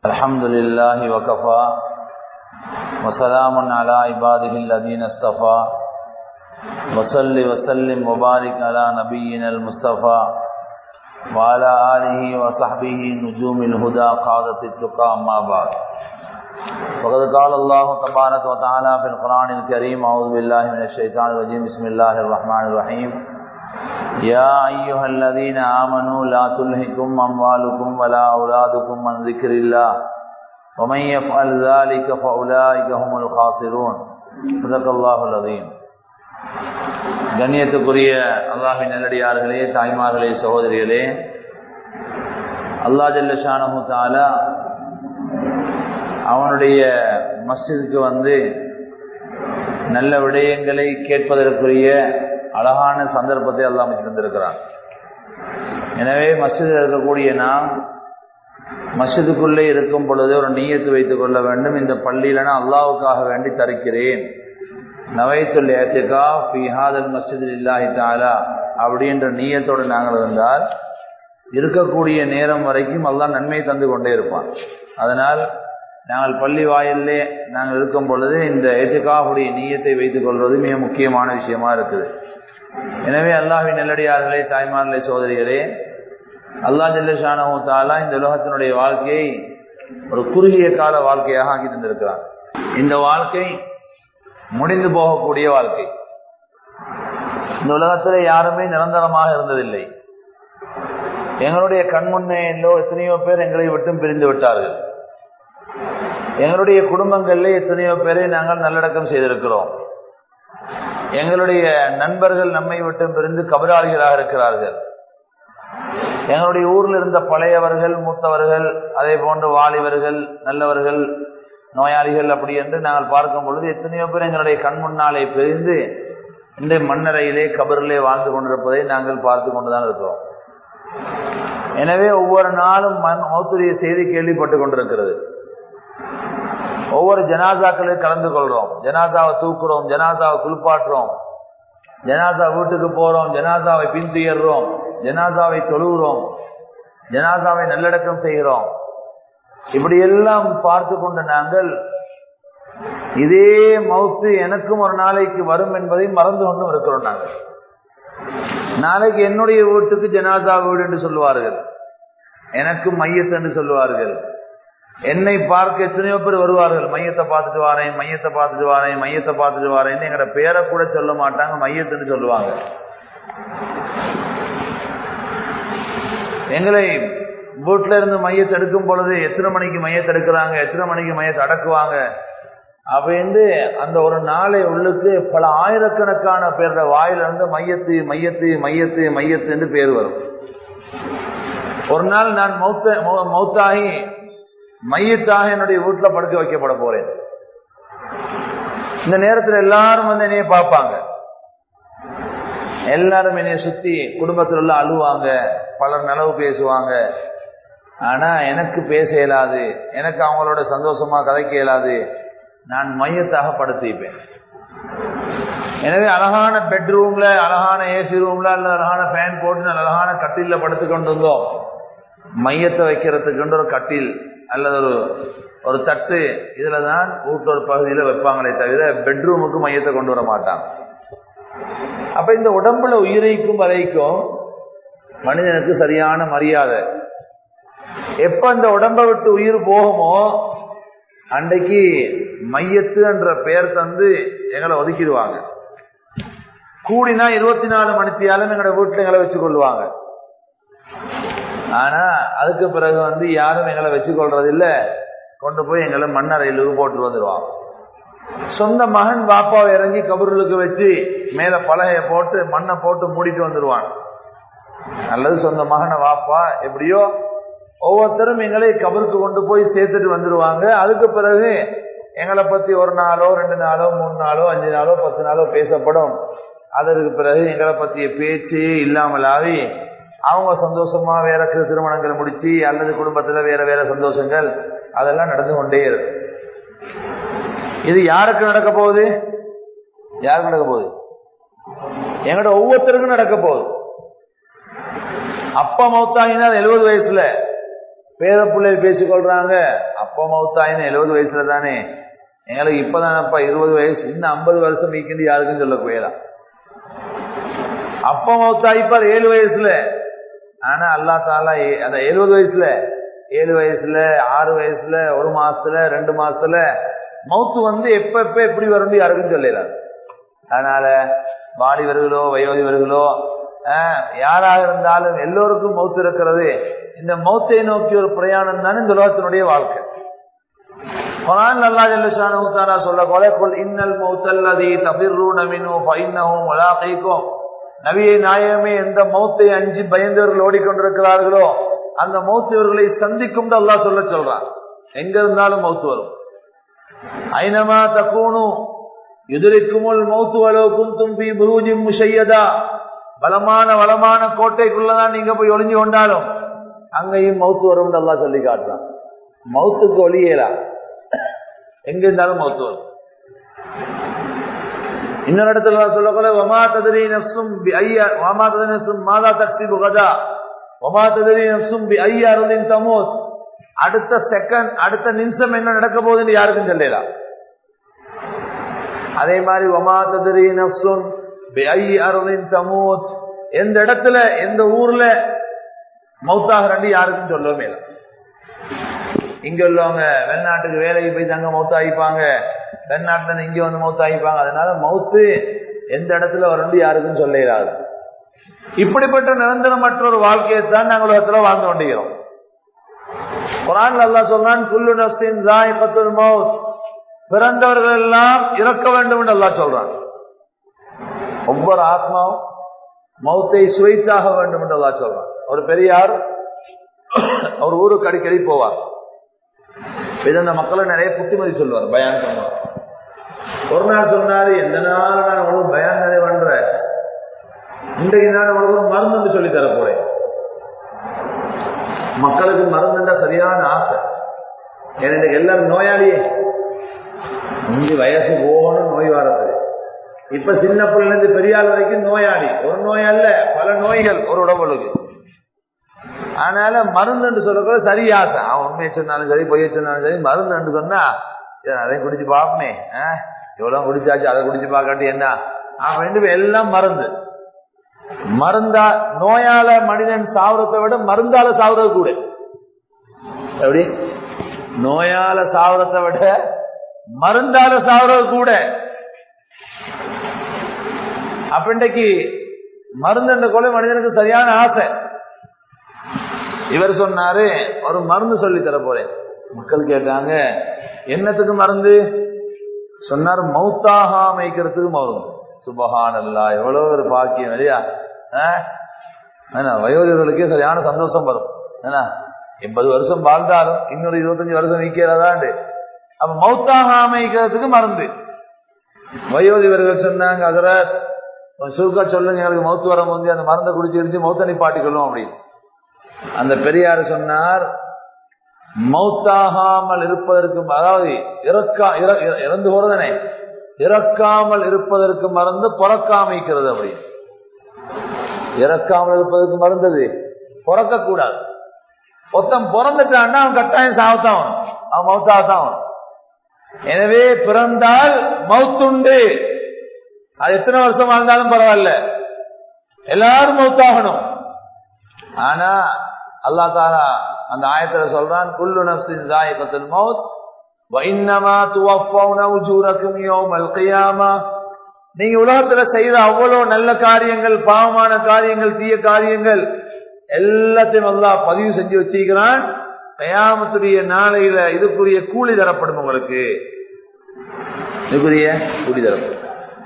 الحمد لله وكفى وسلام على عباده الذين اصطفى وصل وسلم وبارك على نبينا المصطفى وعلى آله وصحبه نجوم الهدى قادة التقى أما بعد وقد قال الله تبارك وتعالى في القرآن الكريم أعوذ بالله من الشيطان الرجيم بسم الله الرحمن الرحيم يا أيها الذين آمنوا لا تلهكم أموالكم ولا أولادكم عن ذكر الله ومن يفعل ذلك فأولئك هم الخاسرون صدق الله العظيم கண்ணியத்துக்குரிய அல்லாஹின் நல்லடியார்களே தாய்மார்களே சகோதரிகளே அல்லா ஜல்லஷானு தாலா அவனுடைய மஸ்ஜிதுக்கு வந்து நல்ல விடயங்களை கேட்பதற்குரிய அழகான சந்தர்ப்பத்தை எல்லாம் தந்திருக்கிறான் எனவே மஸ்ஜிதில் இருக்கக்கூடிய நாம் மஸ்ஜிதுக்குள்ளே இருக்கும் பொழுது ஒரு நீயத்து வைத்துக் கொள்ள வேண்டும் இந்த பள்ளியில நான் அல்லாவுக்காக வேண்டி தருக்கிறேன் நவைத்துல் ஏத்துக்கா பிஹாதல் மஸ்ஜித் இல்லாஹி தாலா அப்படின்ற நீயத்தோடு நாங்கள் இருந்தால் இருக்கக்கூடிய நேரம் வரைக்கும் அல்லாஹ் நன்மை தந்து கொண்டே இருப்பான் அதனால் நாங்கள் பள்ளி வாயிலே நாங்கள் இருக்கும் பொழுது இந்த ஏத்துக்காவுடைய நீயத்தை வைத்துக் கொள்வது மிக முக்கியமான விஷயமா இருக்குது எனவே அல்லாஹின் நெல்லடியார்களே தாய்மார்களே சோதரிகளே அல்லா ஜல்லஷானு தாலா இந்த உலகத்தினுடைய வாழ்க்கையை ஒரு குறுகிய கால வாழ்க்கையாக ஆக்கி தந்திருக்கிறார் இந்த வாழ்க்கை முடிந்து போகக்கூடிய வாழ்க்கை இந்த உலகத்தில் யாருமே நிரந்தரமாக இருந்ததில்லை எங்களுடைய கண்முன்னே எத்தனையோ பேர் எங்களை விட்டும் பிரிந்து விட்டார்கள் எங்களுடைய குடும்பங்களில் எத்தனையோ பேரை நாங்கள் நல்லடக்கம் செய்திருக்கிறோம் எங்களுடைய நண்பர்கள் நம்மை விட்டு பிரிந்து கபராளிகளாக இருக்கிறார்கள் எங்களுடைய ஊரில் இருந்த பழையவர்கள் மூத்தவர்கள் அதே போன்று வாலிபர்கள் நல்லவர்கள் நோயாளிகள் அப்படி என்று நாங்கள் பார்க்கும் பொழுது எத்தனையோ பேர் எங்களுடைய கண் முன்னாலே பிரிந்து இந்த மண்ணறையிலே கபரிலே வாழ்ந்து கொண்டிருப்பதை நாங்கள் பார்த்து கொண்டுதான் இருக்கிறோம் எனவே ஒவ்வொரு நாளும் மண் மௌத்துரிய செய்தி கேள்விப்பட்டு கொண்டிருக்கிறது ஒவ்வொரு ஜனாதாக்களில் கலந்து கொள்றோம் ஜனாதாவை தூக்குறோம் ஜனாதாவை குளிப்பாட்டுறோம் ஜனாதா வீட்டுக்கு போறோம் ஜனாதாவை பின்துயர்றோம் ஜனாதாவை தொழுகிறோம் ஜனாதாவை நல்லடக்கம் செய்கிறோம் இப்படி எல்லாம் பார்த்து கொண்ட நாங்கள் இதே மவுத்து எனக்கும் ஒரு நாளைக்கு வரும் என்பதை மறந்து கொண்டும் இருக்கிறோம் நாங்கள் நாளைக்கு என்னுடைய வீட்டுக்கு ஜனாதா வீடு என்று சொல்லுவார்கள் எனக்கு மையத்து என்று சொல்லுவார்கள் என்னை பார்க்க எத்தனையோ பேர் வருவார்கள் மையத்தை பார்த்துட்டு வாரேன் மையத்தை பார்த்துட்டு வாரேன் மையத்தை பார்த்துட்டு வாரேன் எங்கட பேரை கூட சொல்ல மாட்டாங்க மையத்துன்னு சொல்லுவாங்க எங்களை வீட்டுல இருந்து மையத்தை எடுக்கும் பொழுது எத்தனை மணிக்கு மையத்தை எடுக்கிறாங்க எத்தனை மணிக்கு மையத்தை அடக்குவாங்க அப்படின்னு அந்த ஒரு நாளை உள்ளுக்கு பல ஆயிரக்கணக்கான பேரோட வாயில இருந்து மையத்து மையத்து மையத்து மையத்து என்று பேர் வரும் ஒரு நாள் நான் மௌத்த மௌத்தாகி மையத்தாக என்னுடைய வீட்டுல படுக்க வைக்கப்பட போறேன் இந்த நேரத்தில் எல்லாரும் வந்து என்னைய பார்ப்பாங்க எல்லாரும் என்னைய சுத்தி குடும்பத்தில் உள்ள அழுவாங்க பலர் நலவு பேசுவாங்க ஆனா எனக்கு பேச இயலாது எனக்கு அவங்களோட சந்தோஷமா கதைக்க இயலாது நான் மையத்தாக படுத்திப்பேன் எனவே அழகான பெட்ரூம்ல அழகான ஏசி ரூம்ல அல்ல அழகான ஃபேன் போட்டு அழகான கட்டில படுத்து கொண்டு இருந்தோம் மையத்தை வைக்கிறதுக்கு ஒரு கட்டில் அல்லது ஒரு ஒரு தட்டு இதுல தான் வீட்டோர் பகுதியில வைப்பாங்களே தவிர பெட்ரூமுக்கு மையத்தை கொண்டு வர மாட்டாங்க அப்ப இந்த உடம்புல உயிரைக்கும் வரைக்கும் மனிதனுக்கு சரியான மரியாதை எப்ப இந்த உடம்பை விட்டு உயிர் போகுமோ அன்றைக்கு மையத்து என்ற பெயர் தந்து எங்களை ஒதுக்கிடுவாங்க கூடினா இருபத்தி நாலு மணித்தியாலும் எங்களோட வீட்டுல எங்களை வச்சு கொள்வாங்க ஆனா அதுக்கு பிறகு வந்து யாரும் எங்களை வச்சு கொள்றது இல்ல கொண்டு போய் எங்களை மண்ணறையில் போட்டு வந்துடுவாங்க சொந்த மகன் பாப்பாவை இறங்கி கபூர்களுக்கு வச்சு மேல பலகைய போட்டு மண்ணை போட்டு மூடிட்டு வந்துடுவான் அல்லது சொந்த மகனை வாப்பா எப்படியோ ஒவ்வொருத்தரும் எங்களை கபருக்கு கொண்டு போய் சேர்த்துட்டு வந்துடுவாங்க அதுக்கு பிறகு எங்களை பத்தி ஒரு நாளோ ரெண்டு நாளோ மூணு நாளோ அஞ்சு நாளோ பத்து நாளோ பேசப்படும் அதற்கு பிறகு எங்களை பத்திய பேச்சு இல்லாமல் ஆகி அவங்க சந்தோஷமா வேற திருமணங்கள் முடிச்சு அல்லது குடும்பத்துல வேற வேற சந்தோஷங்கள் அதெல்லாம் நடந்து கொண்டே இருக்கு இது யாருக்கு நடக்க போகுது யாருக்கு நடக்க போகுது எங்கட ஒவ்வொருத்தருக்கும் நடக்க போகுது அப்பா மௌத்தாகினார் எழுபது வயசுல பேர பிள்ளைகள் பேசிக்கொள்றாங்க அப்பா மௌத்தாயின்னு எழுபது வயசுல தானே எங்களுக்கு இப்பதானப்பா இருபது வயசு இன்னும் ஐம்பது வருஷம் மீக்கிண்டு யாருக்கும் சொல்ல போயிடலாம் அப்பா மௌத்தாயிப்பார் ஏழு வயசுல ஆனா அல்லா தாலா ஏ- அந்த எழுபது வயசுல ஏழு வயசுல ஆறு வயசுல ஒரு மாசத்துல ரெண்டு மாசத்துல மௌத்து வந்து எப்ப எப்ப எப்படி வரும் யாருக்கும் சொல்லலாம் அதனால வாலிபர்களோ வயோதிபர்களோ ஆஹ், யாராக இருந்தாலும் எல்லோருக்கும் மௌத்து இருக்கிறது இந்த மௌத்தை நோக்கி ஒரு பிரயாணம் தானே இந்த உலகத்தினுடைய வாழ்க்கை குரான் அல்லாஹ் ஜல்ல ஷானஹு தஆலா சொல்ல போல குல் இன்னல் மௌத்தல்லதி தஃபிர்ரூன மின்ஹு ஃபஇன்னஹு முலாகீக்கும் நபியே நாயகமே எந்த மௌத்தை அஞ்சி பயந்தவர்கள் ஓடிக்கொண்டிருக்கிறார்களோ அந்த மௌத்து இவர்களை சந்திக்கும் அல்லாஹ் சொல்ல சொல்றான் எங்க இருந்தாலும் மௌத்து வரும் ஐனமா தக்கூனு எதிரிக்குமுல் மௌத்து வலோ குந்தும் பி புரூஜிம் முஷையதா பலமான வளமான கோட்டைக்குள்ளதான் நீங்க போய் ஒளிஞ்சு கொண்டாலும் அங்கேயும் மௌத்து வரும் அல்லாஹ் சொல்லி காட்டுறான் மௌத்துக்கு ஒளியலா எங்க இருந்தாலும் மௌத்து வரும் இன்னொரு இடத்துல அல்லாஹ் சொல்ல போல வமா ததரி நஃப்சும் பி ஐயா வமா ததரி நஃப்சும் மாதா தக்திபு கதா வமா ததரி நஃப்சும் பி ஐயா அருளின் தமோத் அடுத்த செகண்ட் அடுத்த நிமிஷம் என்ன நடக்க போகுதுன்னு யாருக்கும் சொல்லலாம் அதே மாதிரி வமா ததரி நஃப்சும் பி ஐயா அருளின் தமோத் எந்த இடத்துல எந்த ஊர்ல மௌத்தாகிறண்டி யாருக்கும் சொல்லவே இல்லை இங்க உள்ளவங்க வெளிநாட்டுக்கு வேலைக்கு போய் தங்க மௌத்தாயிப்பாங்க வெளிநாட்டுல இருந்து இங்க வந்து மௌத்தாயிப்பாங்க அதனால மௌத்து எந்த இடத்துல வரண்டு யாருக்கும் சொல்ல இயலாது இப்படிப்பட்ட நிரந்தரமற்ற ஒரு வாழ்க்கையை தான் நாங்கள் உலகத்துல வாழ்ந்து கொண்டிருக்கிறோம் குரான் அல்லாஹ் சொல்றான் குல்லு நஃப்ஸின் ஸாயிகத்துல் மௌத் பிறந்தவர்கள் எல்லாம் இறக்க வேண்டும் என்று அல்லாஹ் சொல்றான் ஒவ்வொரு ஆத்மாவும் மௌத்தை சுவைத்தாக வேண்டும் என்று அல்லாஹ் சொல்றான் ஒரு பெரியார் அவர் ஊருக்கு அடிக்கடி போவார் இது அந்த மக்களை நிறைய புத்திமதி சொல்லுவார் பயான் பண்ணுவார் ஒரு நாள் சொன்னாரு எந்த நாள் நான் உனக்கு பயான் நிறைய பண்றேன் இன்றைக்கு நான் உனக்கு ஒரு மருந்து சொல்லி தர போறேன் மக்களுக்கு மருந்துண்டா சரியான ஆசை ஏன்னா இன்னைக்கு எல்லாரும் நோயாளியே இஞ்சி வயசு போகணும் நோய் வரது இப்ப சின்ன பிள்ளைல இருந்து பெரிய ஆள் வரைக்கும் நோயாளி ஒரு நோய் அல்ல பல நோய்கள் ஒரு உடம்புக்கு அதனால மருந்து சொல்லக்கூட சரி ஆசை அவன் உண்மையை சொன்னாலும் சரி பொய்ய சொன்னாலும் சரி மருந்து சொன்னா இதை அதையும் குடிச்சு பார்ப்போமே ஆஹ் இவ்வளவு குடிச்சாச்சு அதை குடிச்சு பார்க்காட்டி என்ன அவன் ரெண்டு எல்லாம் மருந்து மருந்தா நோயால மனிதன் சாவரத்தை விட மருந்தால சாவறது கூட எப்படி நோயால சாவரத்தை விட மருந்தால சாவறது கூட அப்ப இன்றைக்கு மருந்து கூட மனிதனுக்கு சரியான ஆசை இவர் சொன்னாரு ஒரு மருந்து சொல்லி தர போறேன் மக்கள் கேட்டாங்க என்னத்துக்கு மருந்து சொன்னார் மௌத்தாக அமைக்கிறதுக்கு மருந்து சுபஹானல்லா எவ்வளவு ஒரு பாக்கியம் இல்லையா ஆஹ்? ஏன்னா வயோதிகர்களுக்கே சரியான சந்தோஷம் வரும் ஏன்னா எண்பது வருஷம் வாழ்ந்தாலும் இன்னொரு இருபத்தஞ்சு வருஷம் நிக்கிறதாண்டு அப்ப மௌத்தாக அமைக்கிறதுக்கு மருந்து வயோதிகர்கள் சொன்னாங்க அதுல சுருக்கா சொல்லுங்க எங்களுக்கு மௌத்து வர முந்தி அந்த மருந்தை குடிச்சு இருந்து மௌத்த நிப்பாட்டிக்கொள்ளும் அப்படின்னு அந்த பெரியார் சொன்னார் மௌத்தாகாமல் இருப்பதற்கு அதாவது இறக்கா இற- இற- இறந்து போறதனே இறக்காமல் இருப்பதற்கு மருந்து பிறக்காமிக்கிறது அப்படி இறக்காமல் இருப்பதற்கு மருந்தது பிறக்க கூடாது ஒருத்தன் பிறந்துட்டான்னா அவன் கட்டாயம் சாவத்தான் அவன் அவன் மௌத்தாகத்தான் அவன் எனவே பிறந்தால் மௌத்துண்டு அது எத்தனை வருஷம் வாழ்ந்தாலும் பரவாயில்ல எல்லாரும் மௌத்தாகணும் ஆனா அல்லா தாலா அந்த ஆயத்துல சொல்றான் குல்லு நஃப்ஸின் ஸாயிகத்துல் மௌத் வ இன்னமா துவஃபௌன உஜூரக்கும் யௌமல் கியாமா நீங்க உலகத்துல செய்த அவ்வளவு நல்ல காரியங்கள் பாவமான காரியங்கள் தீய காரியங்கள் எல்லாத்தையும் அல்லாஹ் பதிவு செஞ்சு வச்சிருக்கிறான் கயாமத்துடைய நாளையில இதுக்குரிய கூலி தரப்படும் உங்களுக்கு இதுக்குரிய கூலி தரப்படும்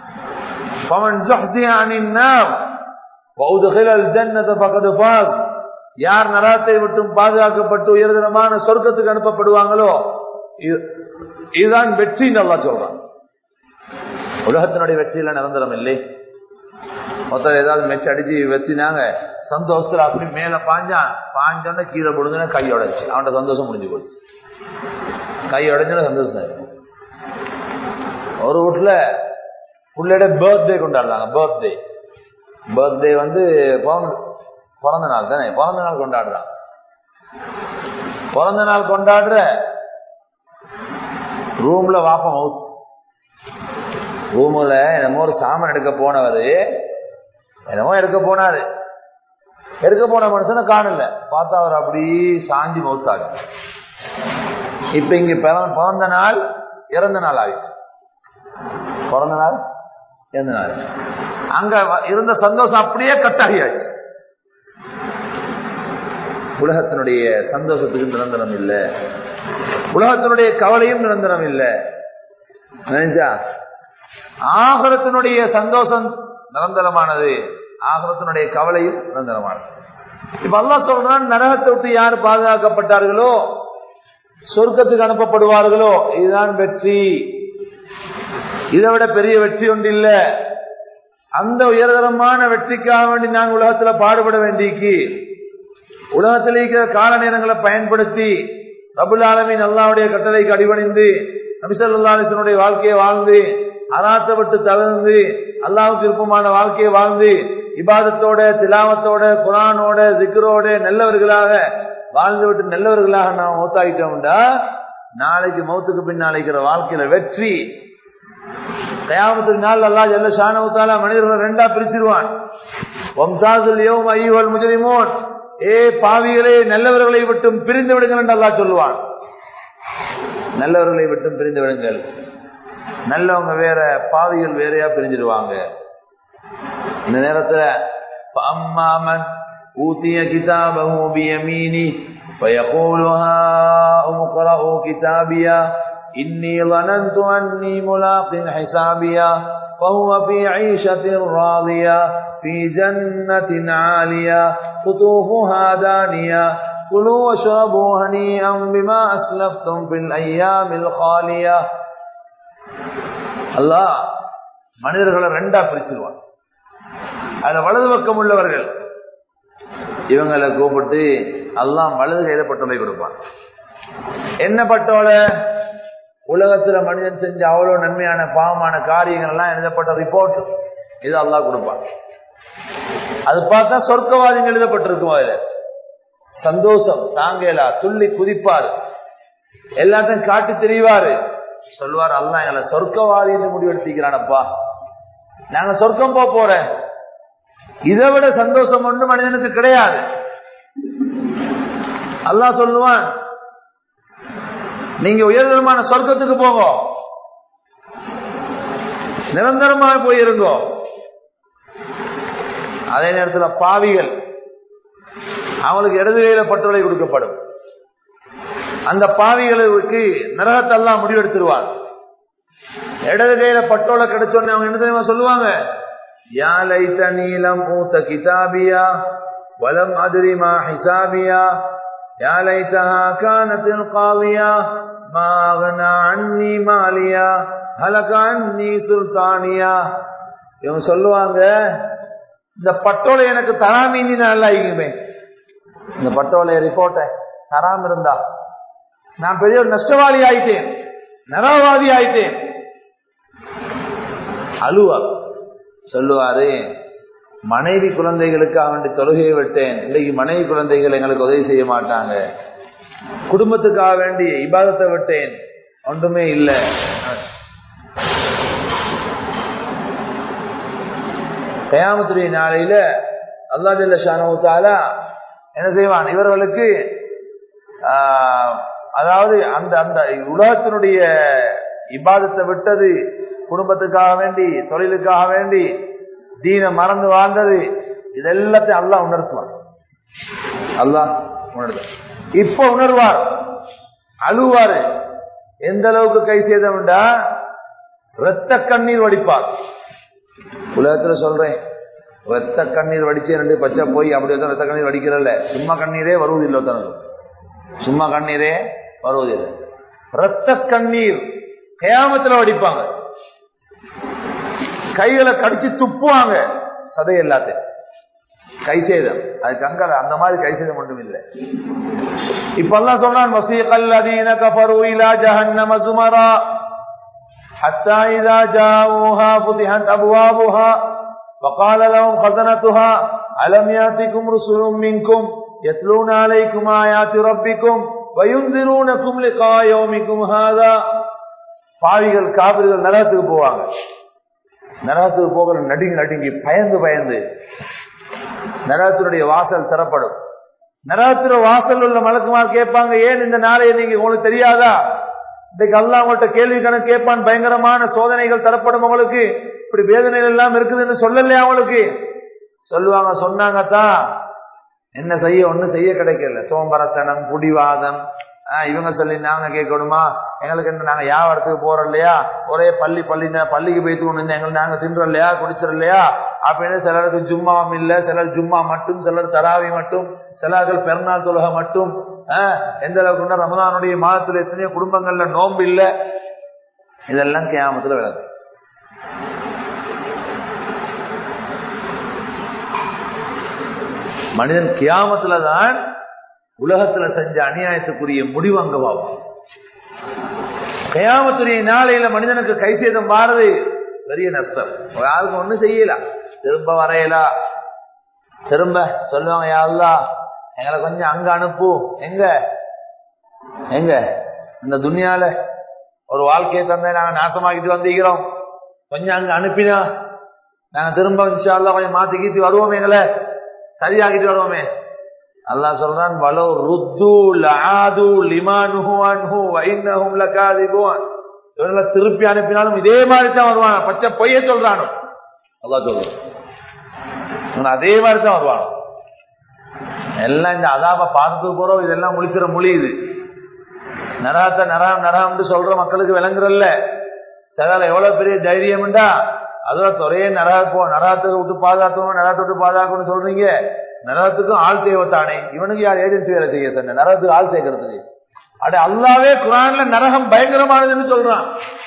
فمن زحزح عن النار وأدخل الجنة فقد فاز யார் நரகத்தை விட்டும் பாதுகாக்கப்பட்டு உயர்தரமான சொர்க்கத்துக்கு அனுப்பப்படுவாங்களோ இது- இதுதான் வெற்றி நல்லா சொல்றான் உலகத்தினுடைய வெற்றியில நிரந்தரம் இல்லை மொத்தம் ஏதாவது மெச்சு அடிச்சு வெத்தினாங்க சந்தோஷத்துல அப்படி மேல பாஞ்சான் பாஞ்சோன்னு கீழே கொடுங்க கை உடைச்சு அவன்கிட்ட சந்தோஷம் முடிஞ்சு போச்சு கை உடைஞ்சோட சந்தோஷம் ஆயிடும். ஒரு வீட்டுல பிள்ளையோட பர்த்டே கொண்டாடுறாங்க பர்த்டே பர்த்டே வந்து பிறந்த பிறந்த நாள் தானே பிறந்த நாள் கொண்டாடுறாங்க பிறந்த நாள் கொண்டாடுற ரூம்ல வாப்பம் அவுட் ரூம்ல என்னமோ ஒரு சாமான் எடுக்க போனவரு என்னமோ எடுக்க போனாரு எடுக்க போன மனுஷனை காணல பார்த்தா அவர் அப்படி சாஞ்சி மௌத்தாரு இப்ப இங்க பிறந்த பிறந்த நாள் இறந்த நாள் ஆயிடுச்சு பிறந்த நாள் இறந்த நாள் அங்க இருந்த சந்தோஷம் அப்படியே கட்டாகியாச்சு உலகத்தினுடைய சந்தோஷத்துக்கு நிரந்தரம் இல்லை உலகத்தினுடைய கவலையும் நிரந்தரம் இல்லை நினைச்சா ஆகரத்தினுடைய சந்தோஷம் நிரந்தரமானது ஆகரத்தினுடைய கவலையும் நிரந்தரமானது இப்ப அல்லா சொல்றான் நரகத்தை விட்டு யார் பாதுகாக்கப்பட்டார்களோ சொர்க்கத்துக்கு அனுப்பப்படுவார்களோ இதுதான் வெற்றி இதை விட பெரிய வெற்றி ஒன்று இல்ல அந்த உயர்தரமான வெற்றிக்காக வேண்டி நாங்கள் உலகத்துல பாடுபட வேண்டிக்கு உலகத்தில் இருக்கிற கால நேரங்களை பயன்படுத்தி ரபுல் ஆலமின் அல்லாவுடைய கட்டளைக்கு அடிபணிந்து நபிசல்லாசனுடைய வாழ்க்கையை வாழ்ந்து அராத்தை விட்டு தவிர்ந்து அல்லாவுக்கு விருப்பமான வாழ்க்கையை வாழ்ந்து இபாதத்தோட திலாவத்தோட குரானோட சிக்கரோட நல்லவர்களாக வாழ்ந்து விட்டு நல்லவர்களாக நாம் மௌத்தாகிட்டோம்டா நாளைக்கு மௌத்துக்கு பின்னாலைக்கிற வாழ்க்கையில வெற்றி கயாமத்துக்கு நாள் அல்லா ஜல்ல ஷானவுத்தாலா மனிதர்களை ரெண்டா பிரிச்சிருவான் ஒம்சாசுல் யோம் ஐயோல் முஜரிமோன் ஏ பாவிகளே நல்லவர்களை விட்டும் பிரிந்து விடுங்கள் என்று அல்லா சொல்லுவான் நல்லவர்களை விட்டும் பிரிந்து விடுங்கள் நல்லவங்க வேற பாவிகள் வேறையா பிரிஞ்சிருவாங்க இந்த நேரத்துல அம்மாமன் ஊத்திய கிதாபஹு பியமீனி فيقول هاؤم اقرءوا كتابيا إني ظننت أني ملاق حسابيا وهو في عيشة راضية في جنة عالية قطوفها دانية كلوا واشربوا هنيئا بما أسلفتم في الأيام الخالية அல்லாஹ் மனிதர்களை ரெண்டா பிரிச்சிருவான் அதுல வலது பக்கம் உள்ளவர்கள் இவங்களை கூப்பிட்டு அல்லாஹ் வலது கையில பட்டோலை கொடுப்பான் என்ன பட்டோலை உலகத்துல மனிதன் செஞ்ச அவ்வளவு நன்மையான பாவமான காரியங்கள் எல்லாம் எழுதப்பட்ட ரிப்போர்ட் இது அல்லாஹ் கொடுப்பான் அது பார்த்தா சொர்க்கவாதிகள் எழுதப்பட்டிருக்கும் அதுல சந்தோஷம் தாங்கலா துள்ளி குதிப்பார் எல்லாத்தையும் காட்டி தெரிவாரு சொல்வார் அல்லா எங்களை சொர்க்கவாதி என்று முடிவெடுத்திக்கிறானப்பா நாங்க சொர்க்கம் போக போறேன் இதை விட சந்தோஷம் ஒன்று மனிதனுக்கு கிடையாது அல்லாஹ் சொல்லுவான் நீங்க உயர்தரமான சொர்க்கத்துக்கு போங்க நிரந்தரமாக போயிருங்கோ அதே நேரத்தில் பாவிகள் அவங்களுக்கு இடது கையில பட்டுரை கொடுக்கப்படும் அந்த பாவிகளுக்கு நரகத்தெல்லாம் முடிவெடுத்துருவார் இடது கையில பட்டோலை கிடைச்சோன்னு அவங்க என்ன தெரியுமா சொல்லுவாங்க யா லைத்த நீலம் மூத்த கிதாபியா வலம் அதிரிமா ஹிசாபியா யா லைத்தஹா கானத்தில் காவியா மாகனா அன்னி மாலியா ஹலக அன்னி சுல்தானியா இவங்க சொல்லுவாங்க இந்த பட்டோலை எனக்கு தராமீனி நல்லா இருக்குமே இந்த பட்டோலை ரிப்போர்ட்டை தராம இருந்தா நான் பெரிய ஒரு நஷ்டவாதி ஆயிட்டேன் நரவாதி ஆயிட்டேன் அழுவா சொல்லுவாரு மனைவி குழந்தைகளுக்காக வேண்டி தொழுகையை விட்டேன் இன்னைக்கு மனைவி குழந்தைகள் எங்களுக்கு உதவி செய்ய மாட்டாங்க குடும்பத்துக்காக வேண்டி இபாதத்தை விட்டேன் ஒன்றுமே இல்லை கயாமத்துடைய நாளையில அல்லா ஜல்ல ஷானவுத்தாலா என்ன செய்வான் இவர்களுக்கு அதாவது அந்த அந்த உலகத்தினுடைய இபாதத்தை விட்டது குடும்பத்துக்காக வேண்டி தொழிலுக்காக வேண்டி தீன மறந்து வாழ்ந்தது இதெல்லாத்தையும் அல்லாஹ் உணர்த்துவான் அல்லாஹ் உணர்த்த இப்ப உணர்வார் அழுவாரு எந்த அளவுக்கு கை செய்தவன்டா ரத்த கண்ணீர் வடிப்பார் உலகத்துல சொல்றேன் ரத்த கண்ணீர் வடிச்சு ரெண்டு பச்சை போய் அப்படி ரத்த கண்ணீர் வடிக்கிறல்ல சும்மா கண்ணீரே வருவதில்லை தனது சும்மா கண்ணீரே வருவதில்லை ரத்த கண்ணீர் கயாமத்துல வடிப்பாங்க கைகளை கடிச்சு துப்புவாங்க சதை எல்லாத்தையும் கை சேதம் அது கங்கல அந்த மாதிரி கை சேதம் ஒன்றும் இல்லை இப்பெல்லாம் சொன்னான் வசீகல் அதீன கஃபரு இலா ஜஹன்னம சுமரா حتى إذا جاءوها فتحت أبوابها وقال لهم خزنتها ألم يأتكم رسل منكم يتلون عليكم آيات ربكم வயுந்திரூனக்கும் லிகாயோமிக்கும் ஹாதா பாவிகள் காவிரிகள் நரகத்துக்கு போவாங்க நரகத்துக்கு போகிற நடுங்கி நடுங்கி பயந்து பயந்து நரகத்தினுடைய வாசல் திறப்படும் நரகத்துல வாசல் உள்ள மலக்குமார் கேட்பாங்க ஏன் இந்த நாளையை நீங்க உங்களுக்கு தெரியாதா இன்னைக்கு அல்லா உங்கள்கிட்ட கேள்வி கணக்கு கேட்பான் பயங்கரமான சோதனைகள் தரப்படும் உங்களுக்கு இப்படி வேதனைகள் எல்லாம் இருக்குதுன்னு சொல்லலையா அவங்களுக்கு சொல்லுவாங்க சொன்னாங்கத்தான் என்ன செய்ய ஒண்ணும் செய்ய கிடைக்கல சோம்பரத்தனம் குடிவாதம் இவங்க சொல்லி நாங்க கேட்கணுமா எங்களுக்கு என்ன நாங்க வியாபாரத்துக்கு போறோம் இல்லையா ஒரே பள்ளி பள்ளி பள்ளிக்கு போயிட்டு கொண்டு எங்களுக்கு நாங்க தின்றோம் இல்லையா குடிச்சிடும் இல்லையா அப்படின்னு சிலருக்கு ஜும்மாவும் இல்ல சிலர் ஜும்மா மட்டும் சிலர் தராவி மட்டும் சிலர்கள் பெருநாள் தொழுகை மட்டும் எந்த அளவுக்கு ரமதானுடைய மாதத்துல எத்தனையோ குடும்பங்கள்ல நோன்பு இல்ல இதெல்லாம் கேமத்துல விளக்கு மனிதன் கியாமத்துல தான் உலகத்துல செஞ்ச அநியாயத்துக்குரிய முடிவு அங்க பார்ப்பான் கயாமத்துடைய நாளையில மனிதனுக்கு கை சேதம் மாறுது பெரிய நஷ்டம் ஒரு ஆளுக்கு ஒண்ணும் செய்யலாம் திரும்ப வரையலா திரும்ப சொல்லுவாங்க யாருலா எங்களை கொஞ்சம் அங்க அனுப்பு எங்க எங்க இந்த துணியால ஒரு வாழ்க்கையை தந்தை நாங்க நாசமாக்கிட்டு வந்திருக்கிறோம் கொஞ்சம் அங்க அனுப்பினா நாங்க திரும்ப இன்ஷால்லா கொஞ்சம் மாத்தி கீத்தி வருவோம் எங்களை சரியாகிட்டு வருவோமே அல்லாஹ் சொல்றான் வலோ ருத்து லாது லிமானுஹு அன்ஹு வைன்னஹும் லகாதிபூன் இவங்களை திருப்பி அனுப்பினாலும் இதே மாதிரி தான் வருவாங்க பச்சை பொய்ய சொல்றானோ அல்லாஹ் சொல்றான் அதே மாதிரி தான் வருவாங்க எல்லாம் இந்த அதாப பார்த்துட்டு போறோம் இதெல்லாம் முழிக்கிற மொழியுது நரகத்தை நரகம் நரகம்னு சொல்ற மக்களுக்கு விளங்குறல்ல சகால எவ்வளவு பெரிய தைரியம்டா அதோட ஒரே நரக போ நரகத்தை விட்டு பாதுகாக்கணும் நரகத்தை விட்டு பாதுகாக்கணும்னு சொல்றீங்க நரகத்துக்கும் ஆள் தேவைத்தானே இவனுக்கு யார் ஏஜென்சி வேலை செய்ய சொன்ன நரகத்துக்கு ஆள் சேர்க்கறதுக்கு அட அல்லாவே குரான்ல நரகம் பயங்கரமானதுன்னு சொல்றான்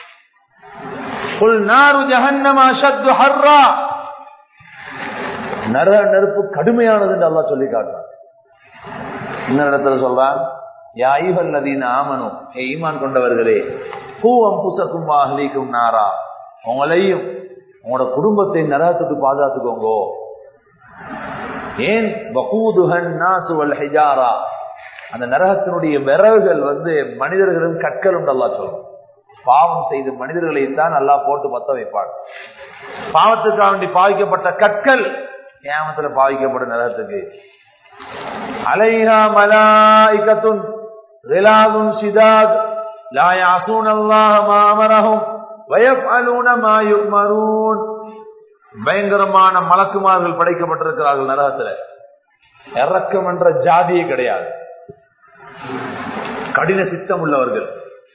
நரக நெருப்பு கடுமையானதுன்னு அல்லா சொல்லி காட்டுறான் இன்னொரு இடத்துல சொல்றான் யாயுகள் நதீன ஆமனும் ஏ ஈமான் கொண்டவர்களே பூவம் புசக்கும் அஹ்லீக்கும் நாரா உங்களையும் உங்களோட குடும்பத்தை நரகத்துக்கு பாதுகாத்துக்கோங்க ஏன் ஹிஜாரா அந்த நரகத்தினுடைய விறகுகள் வந்து மனிதர்களும் கற்களும் நல்லா சொல்லும் பாவம் செய்து மனிதர்களை தான் நல்லா போட்டு பத்த வைப்பாள் பாவத்துக்காக வேண்டி பாவிக்கப்பட்ட கற்கள் ஏமத்துல பாவிக்கப்படும் நரகத்துக்கு அலைஹா மலாய்கத்துன் ரிலாதுன் சிதாத் லா யாசூன் அல்லாஹ் மா அமரஹும் வயஃபலூன மா யுமரூன் பயங்கரமான மலக்குமார்கள் படைக்கப்பட்டிருக்கிறார்கள் நரகத்துல இறக்கம் என்ற ஜாதியே கிடையாது கடின சித்தம் உள்ளவர்கள்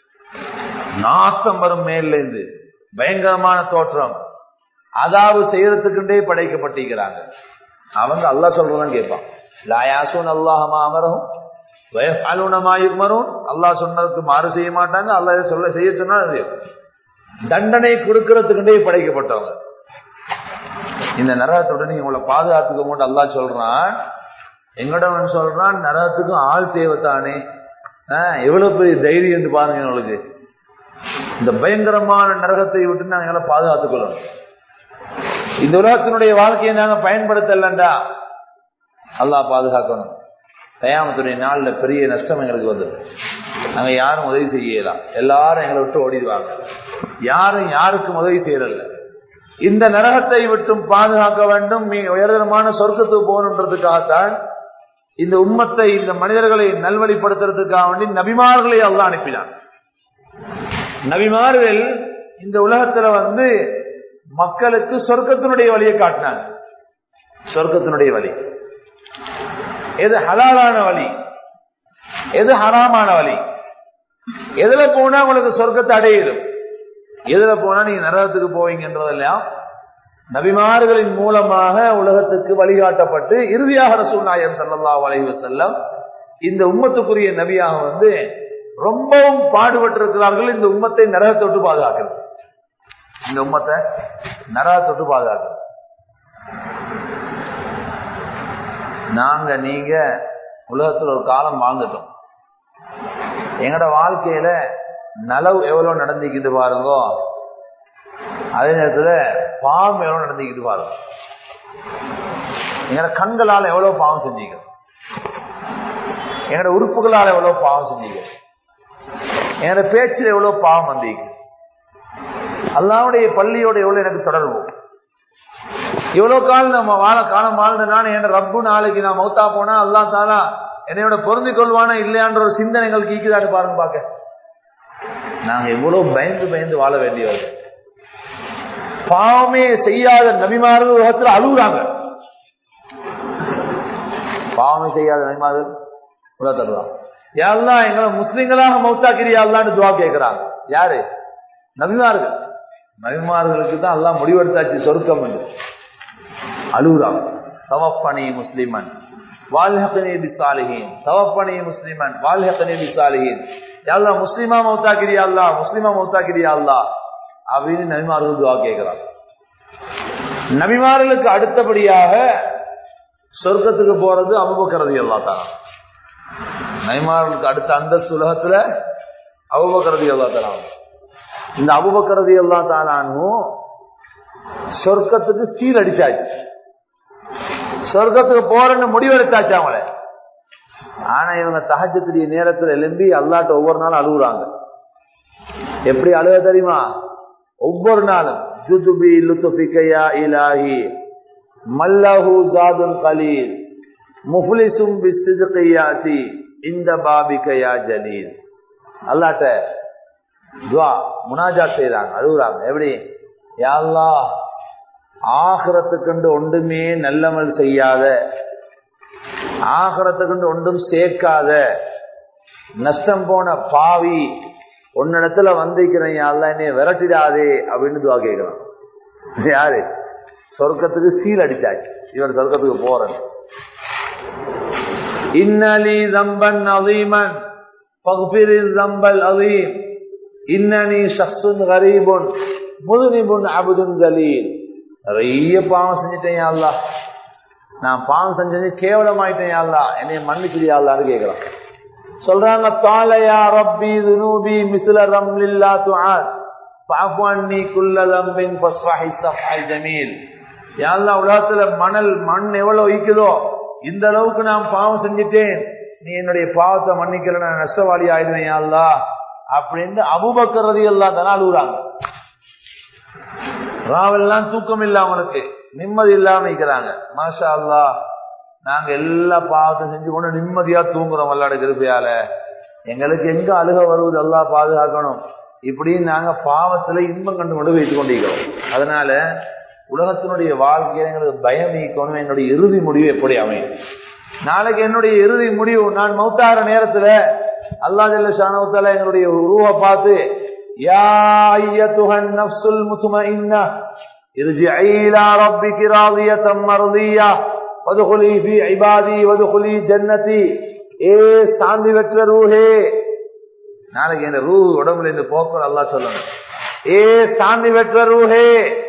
நாசம் வரும் மேல இருந்து பயங்கரமான தோற்றம் அதாவது செய்யறதுக்குண்டே படைக்கப்பட்டிருக்கிறாங்க அவங்க அல்லா சொல்றதான் கேட்பான் லாயாசூன் அல்லாஹமா அமரவும் வரும் அல்லாஹ் சொன்னதுக்கு மாறு செய்ய மாட்டாங்க அல்லாஹ் சொல்ல செய்ய சொன்னா தண்டனை கொடுக்கறதுக்குண்டே படைக்கப்பட்டவங்க இந்த நரகத்துடன் உங்களை பாதுகாத்துக்கோங்க அல்லாஹ் சொல்றான் எங்கடவன் சொல்றான் நரகத்துக்கும் ஆள் தேவைத்தானே எவ்வளவு பெரிய தைரியம் என்று பாருங்க உங்களுக்கு இந்த பயங்கரமான நரகத்தை விட்டு நாங்க எங்களை பாதுகாத்துக் கொள்ளணும் இந்த உலகத்தினுடைய வாழ்க்கையை நாங்க பயன்படுத்தலண்டா அல்லாஹ் பாதுகாக்கணும் தயாமத்துடைய நாள்ல பெரிய நஷ்டம் எங்களுக்கு வந்து நாங்க யாரும் உதவி செய்யலாம் எல்லாரும் எங்களை விட்டு ஓடிடுவாங்க யாரும் யாருக்கும் உதவி செய்யறதில்ல இந்த நரகத்தை விட்டும் பாதுகாக்க வேண்டும் மிக உயர்தரமான சொர்க்கத்துக்கு போகணுன்றதுக்காகத்தான் இந்த உம்மத்தை இந்த மனிதர்களை நல்வழிப்படுத்துறதுக்காக வேண்டி நபிமார்களை அல்ல அனுப்பினான் நபிமார்கள் இந்த உலகத்துல வந்து மக்களுக்கு சொர்க்கத்தினுடைய வழியை காட்டினாங்க சொர்க்கத்தினுடைய வழி எது ஹலாலான வழி எது ஹராமான வழி எதுல போனா உங்களுக்கு சொர்க்கத்தை அடையிடும் எதுல போனா நீங்க நரகத்துக்கு போவீங்கன்றதெல்லாம் நபிமார்களின் மூலமாக உலகத்துக்கு வழிகாட்டப்பட்டு இறுதியாக ரசூல் நாயம் சல்லா வளைவு செல்லம் இந்த உம்மத்துக்குரிய நபியாக வந்து ரொம்பவும் பாடுபட்டிருக்கிறார்கள் இந்த உம்மத்தை நரகத்தொட்டு பாதுகாக்கிறது இந்த உம்மத்தை நரகத்தொட்டு பாதுகாக்கிறது நாங்க நீங்க உலகத்துல ஒரு காலம் வாழ்ந்துட்டோம் எங்கட வாழ்க்கையில நலவு எவ்வளவு நடந்துக்கிட்டு பாருங்க அதே நேரத்துல பாவம் எவ்வளவு நடந்துக்கிட்டு பாருங்க எங்கட கண்களால எவ்வளவு பாவம் செஞ்சீங்க என்னோட உறுப்புகளால் எவ்வளவு பாவம் செஞ்சீங்க என்னோட பேச்சில் எவ்வளவு பாவம் வந்தீங்க அல்லாவுடைய பள்ளியோட எவ்வளவு எனக்கு தொடர்பு இவ்வளவு காலம் நம்ம வாழ காலம் வாழ்ந்தனால என் ரப்பு நாளைக்கு நான் மௌத்தா போனா அல்லா தாலா என்னையோட பொருந்தி கொள்வானா இல்லையான்ற ஒரு சிந்தனை எங்களுக்கு ஈக்குதான்னு பாருங்க பாக்க நாங்க எவ்வளவு பயந்து பயந்து வாழ வேண்டியவர்கள் பாவமே செய்யாத நபிமார்கள் உலகத்தில் அழுகுறாங்க பாவமே செய்யாத நபிமார்கள் உலகத்தில் யாரெல்லாம் எங்களை முஸ்லிம்களாக மௌத்தாக்கிறியான்னு துவா கேட்கிறாங்க யாரு நபிமார்கள் நபிமார்களுக்கு தான் எல்லாம் முடிவெடுத்தாச்சு சொருக்கம் என்று அழுகுறாங்க தவப்பணி முஸ்லிமன் வாழ்ஹக்கனே பிசாலிஹீன் தவப்பணி முஸ்லிமன் வாழ்ஹக்கனே பிசாலிஹீன் யாழ்லா முஸ்லிமா மௌத்தாக்கிறியா அல்லா முஸ்லிமா மௌத்தாக்கிறியா அல்லா அப்படின்னு நபிமார்கள் துவா கேட்கிறாங்க நபிமார்களுக்கு அடுத்தபடியாக சொர்க்கத்துக்கு போறது அபுபக்கரது எல்லா தான் நபிமார்களுக்கு அடுத்த அந்த சுலகத்துல அபுபக்கரது எல்லா தராங்க இந்த அபுபக்கரது எல்லா தானும் சொர்க்கத்துக்கு ஸ்டீல் அடிச்சாச்சு சொர்க்கத்துக்கு போறன்னு முடிவெடுத்தாச்சு அவங்கள ஆனா இவங்க தகஜத்துடைய நேரத்துல எழும்பி அல்லாட்ட ஒவ்வொரு நாளும் அழுகுறாங்க எப்படி அழுக தெரியுமா ஒவ்வொரு நாளும் ஜுதுபி லுத்துபிக்கையா இலாஹி மல்லஹு ஜாதுன் கலீல் முஃப்லிசும் பிஸ்திதுகையாதி இந்த பாபிகையா ஜலீல் அல்லாட்ட துவா முனாஜா செய்யறாங்க அழுகுறாங்க எப்படி யாழ்லா ஆகரத்துக்கண்டு ஒன்றுமே நல்லமல் செய்யாத ஆகரத்துக்கண்டு ஒன்றும் சேர்க்காத நஷ்டம் போன பாவி உன்னிடத்துல வந்திருக்கிறேன் யாழ்லா என்னைய விரட்டிடாதே அப்படின்னு துவா கேட்கிறான் யாரு சொர்க்கத்துக்கு சீல் அடிச்சாச்சு இவர் சொர்க்கத்துக்கு போறேன் இன்னலி தம்பன் அதீமன் பகுபிரில் தம்பல் அதீம் இன்னனி ஷக்சுன் கரீபுன் முதுனிபுன் அபுதுன் கலீல் நிறைய பாவம் செஞ்சுட்டேன் அல்லா நான் பாவம் செஞ்சது கேவலமாயிட்டேன் அல்லா என்னைய மன்னிச்சிடியா அல்லான்னு கேட்கிறான் சொல்றாங்க தாலையா ரப்பி துனூபி மிஸ்ல ரம்லில்லா துஆத் ஃபஅஃபு அன்னி குல்ல தம்பின் ஃபஸ்ஃபஹி ஸஃஹல் ஜமீல் யா அல்லாஹ் உலகத்துல மணல் மண் எவ்வளவு வைக்குதோ இந்த அளவுக்கு நான் பாவம் செஞ்சுட்டேன் நீ என்னுடைய பாவத்தை மன்னிக்கல நான் நஷ்டவாளி ஆயிடுவேன் யா அல்லாஹ் அப்படின்னு அபுபக்கரதி எல்லாம் தானே அழுகுறாங்க ராவெல்லாம் தூக்கம் இல்ல அவங்களுக்கு நிம்மதி இல்லாம இருக்கிறாங்க மாஷா அல்லா நாங்க எல்லா பாவத்தையும் செஞ்சு கொண்டு நிம்மதியா தூங்குறோம் வல்லாட கிருப்பையால எங்களுக்கு எங்க அழுக வருவது எல்லாம் பாதுகாக்கணும் இப்படி நாங்க பாவத்துல இன்பம் கண்டு கொண்டு வைத்துக் கொண்டிருக்கிறோம் அதனால உலகத்தினுடைய வாழ்க்கையில எங்களுக்கு பயம் நீக்கணும் என்னுடைய இறுதி முடிவு எப்படி அமையும் நாளைக்கு என்னுடைய இறுதி முடிவு நான் மௌத்தாகிற நேரத்துல அல்லா ஜல்ல ஷானவுத்தால எங்களுடைய உருவ பார்த்து யா ஐயத்துஹன் நஃப்சுல் முத்மஇன்னா ارجعي الى ربك راضية مرضية وادخلي في عبادي وادخلي جنتي ஏ சாந்தி பெற்ற ரூஹே நாளைக்கு இந்த ரூ உடம்புல இந்த போக்கு அல்லா சொல்லணும் ஏ சாந்தி பெற்ற ரூஹே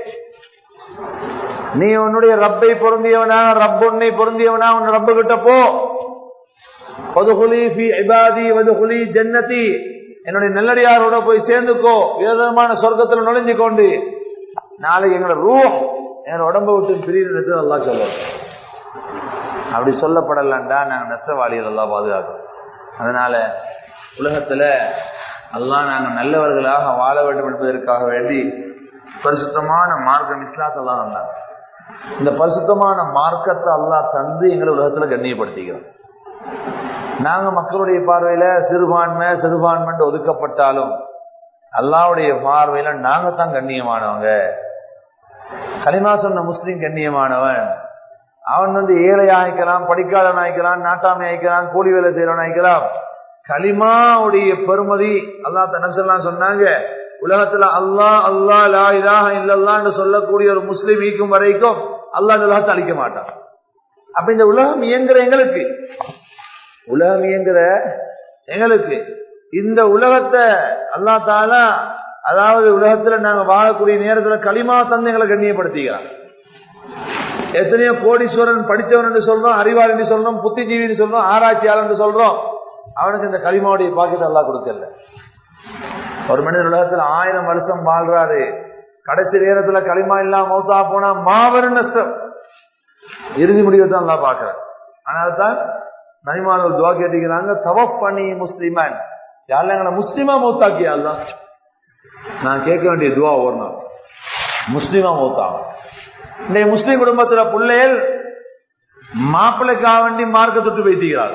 நீ உன்னுடைய ரப்பை பொருந்தியவனா ரப் உன்னை பொருந்தியவனா உன் ரப்பு கிட்ட போ வதுகுலி ஃபி இபாதி வதுகுலி ஜன்னதி என்னுடைய நல்லடியாரோட போய் சேர்ந்துக்கோ விதமான சொர்க்கத்துல நுழைஞ்சு கொண்டு நாளைக்கு எங்களோட ரூ எங்களோட உடம்பை விட்டு பிரியிறது எல்லாம் சொல்லுவோம் அப்படி சொல்லப்படலான்டா நாங்க நஷ்டவாளிகள் எல்லாம் பாதுகாக்கிறோம் அதனால உலகத்துல எல்லாம் நாங்க நல்லவர்களாக வாழ வேண்டும் என்பதற்காக வேண்டி பரிசுத்தமான மார்க்கம் இஸ்லாத்தெல்லாம் வந்தாங்க இந்த பரிசுத்தமான மார்க்கத்தை அல்லாஹ் தந்து எங்களை உலகத்துல கண்ணியப்படுத்திக்கிறோம் நாங்க மக்களுடைய பார்வையில சிறுபான்மை சிறுபான்மை ஒதுக்கப்பட்டாலும் அல்லாவுடைய பார்வையில நாங்க தான் கண்ணியமானவங்க கலிமா சொன்ன முஸ்லீம் கண்ணியமானவன் அவன் வந்து ஏழை ஆயிக்கலாம் படிக்காதவன் ஆயிக்கலாம் நாட்டாமை ஆயிக்கலாம் கூலி வேலை செய்யறவன் ஆயிக்கலாம் களிமாவுடைய பெருமதி அல்லா தனசெல்லாம் சொன்னாங்க உலகத்துல அல்லா அல்லா லா இலாஹ இல்லல்லான்னு சொல்லக்கூடிய ஒரு முஸ்லீம் ஈக்கும் வரைக்கும் அல்லா இந்த உலகத்தை அழிக்க மாட்டான் அப்ப இந்த உலகம் இயங்குற எங்களுக்கு உலகம் இயங்குற எங்களுக்கு இந்த உலகத்தை அல்லா தாலா அதாவது உலகத்துல நாங்க வாழக்கூடிய நேரத்துல களிமா தந்தைகளை கண்ணியப்படுத்திக்கிறான் எத்தனையோ கோடீஸ்வரன் படித்தவன் என்று சொல்றோம் அறிவாளி என்று சொல்றோம் புத்திஜீவின்னு சொல்றோம் ஆராய்ச்சியாளர் என்று சொல்றோம் அவனுக்கு இந்த களிமாவுடைய பாக்கியத்தை அல்லா கொடுக்கல ஒரு மனிதன் உலகத்துல ஆயிரம் வருஷம் வாழ்றாரு கடைசி நேரத்துல களிமா இல்லாம மௌத்தா போனா மாபெரும் நஷ்டம் இறுதி முடிவை தான் நல்லா பாக்குறேன் அதனால்தான் நபிமார்கள் துவா கேட்டுக்கிறாங்க தவப் பண்ணி முஸ்லிமன் யாரெல்லாம் எங்களை முஸ்லிமா மௌத்தாக்கியா தான் நான் கேட்க வேண்டிய துவா ஒரு நாள் முஸ்லிமா மௌத்தாகும் இந்த முஸ்லிம் குடும்பத்துல பிள்ளைகள் மாப்பிள்ளைக்காக வேண்டி மார்க்க தொட்டு வைத்துகிறார்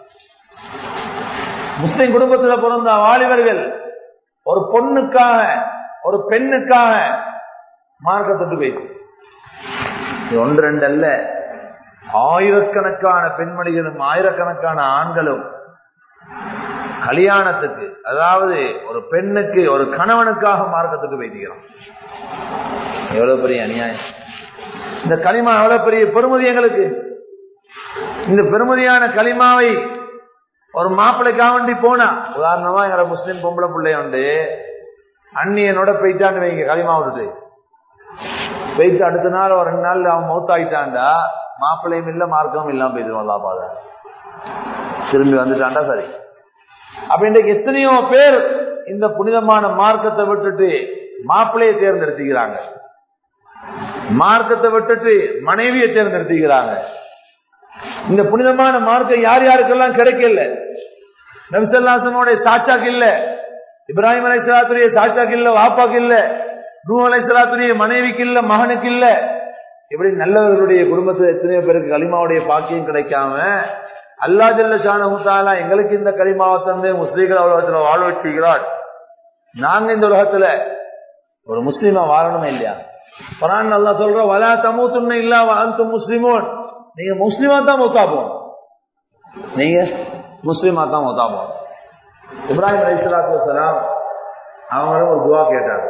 முஸ்லிம் குடும்பத்தில் பிறந்த வாலிபர்கள் ஒரு பொண்ணுக்காக ஒரு பெண்ணுக்காக மார்க்க தொட்டு வைத்து இது ஒன்று ரெண்டு அல்ல ஆயிரக்கணக்கான பெண்மணிகளும் ஆயிரக்கணக்கான ஆண்களும் கல்யாணத்துக்கு அதாவது ஒரு பெண்ணுக்கு ஒரு கணவனுக்காக மார்க்கத்துக்கு வைத்துக்கிறோம் எவ்வளவு பெரிய அநியாயம் இந்த களிமா எவ்வளவு பெரிய பெருமதி எங்களுக்கு இந்த பெருமதியான களிமாவை ஒரு மாப்பிள்ளைக்காக வேண்டி போனா உதாரணமா எங்க முஸ்லீம் பொம்பளை பிள்ளைய உண்டு அண்ணியனோட போயிட்டான்னு வைங்க களிமா விட்டுட்டு போயிட்டு அடுத்த நாள் ஒரு ரெண்டு நாள் அவன் மௌத்தாயிட்டான்டா மாப்பிள்ளையும் இல்ல மார்க்கமும் இல்லாம போயிடுவான் பாத திரும்பி வந்துட்டான்டா சரி அப்ப இன்றைக்கு எத்தனையோ பேர் இந்த புனிதமான மார்க்கத்தை விட்டுட்டு மாப்பிள்ளையை தேர்ந்தெடுத்துக்கிறாங்க மார்க்கத்தை விட்டுட்டு மனைவியை தேர்ந்தெடுத்துக்கிறாங்க இந்த புனிதமான மார்க்கம் யார் யாருக்கெல்லாம் கிடைக்கல நபிசல்லாசனுடைய சாட்சாக்கு இல்ல இப்ராஹிம் அலைசலாத்துடைய சாட்சாக்கு இல்ல வாப்பாக்கு இல்ல நூ அலைசலாத்துடைய மனைவிக்கு இல்ல மகனுக்கு இல்ல இப்படி நல்லவர்களுடைய குடும்பத்தில் எத்தனையோ பேருக்கு களிமாவுடைய பாக்கியம் கிடைக்காம அல்லா ஜல்ல ஷானஹூத்தாலா எங்களுக்கு இந்த களிமாவை தந்து முஸ்லீம்கள் உலகத்துல வாழ வச்சுக்கிறார் நாங்க இந்த உலகத்துல ஒரு முஸ்லீமா வாழணுமே இல்லையா பரான் நல்லா சொல்றோம் வலா தமூத்துன்னு இல்லா அந்த முஸ்லிமோன் நீங்க முஸ்லீமா தான் மொத்தா போகணும் நீங்க முஸ்லீமா தான் மொத்தா போகணும் இப்ராஹிம் அலிஸ்லாத்து வலாம் அவங்களும் ஒரு துவா கேட்டாங்க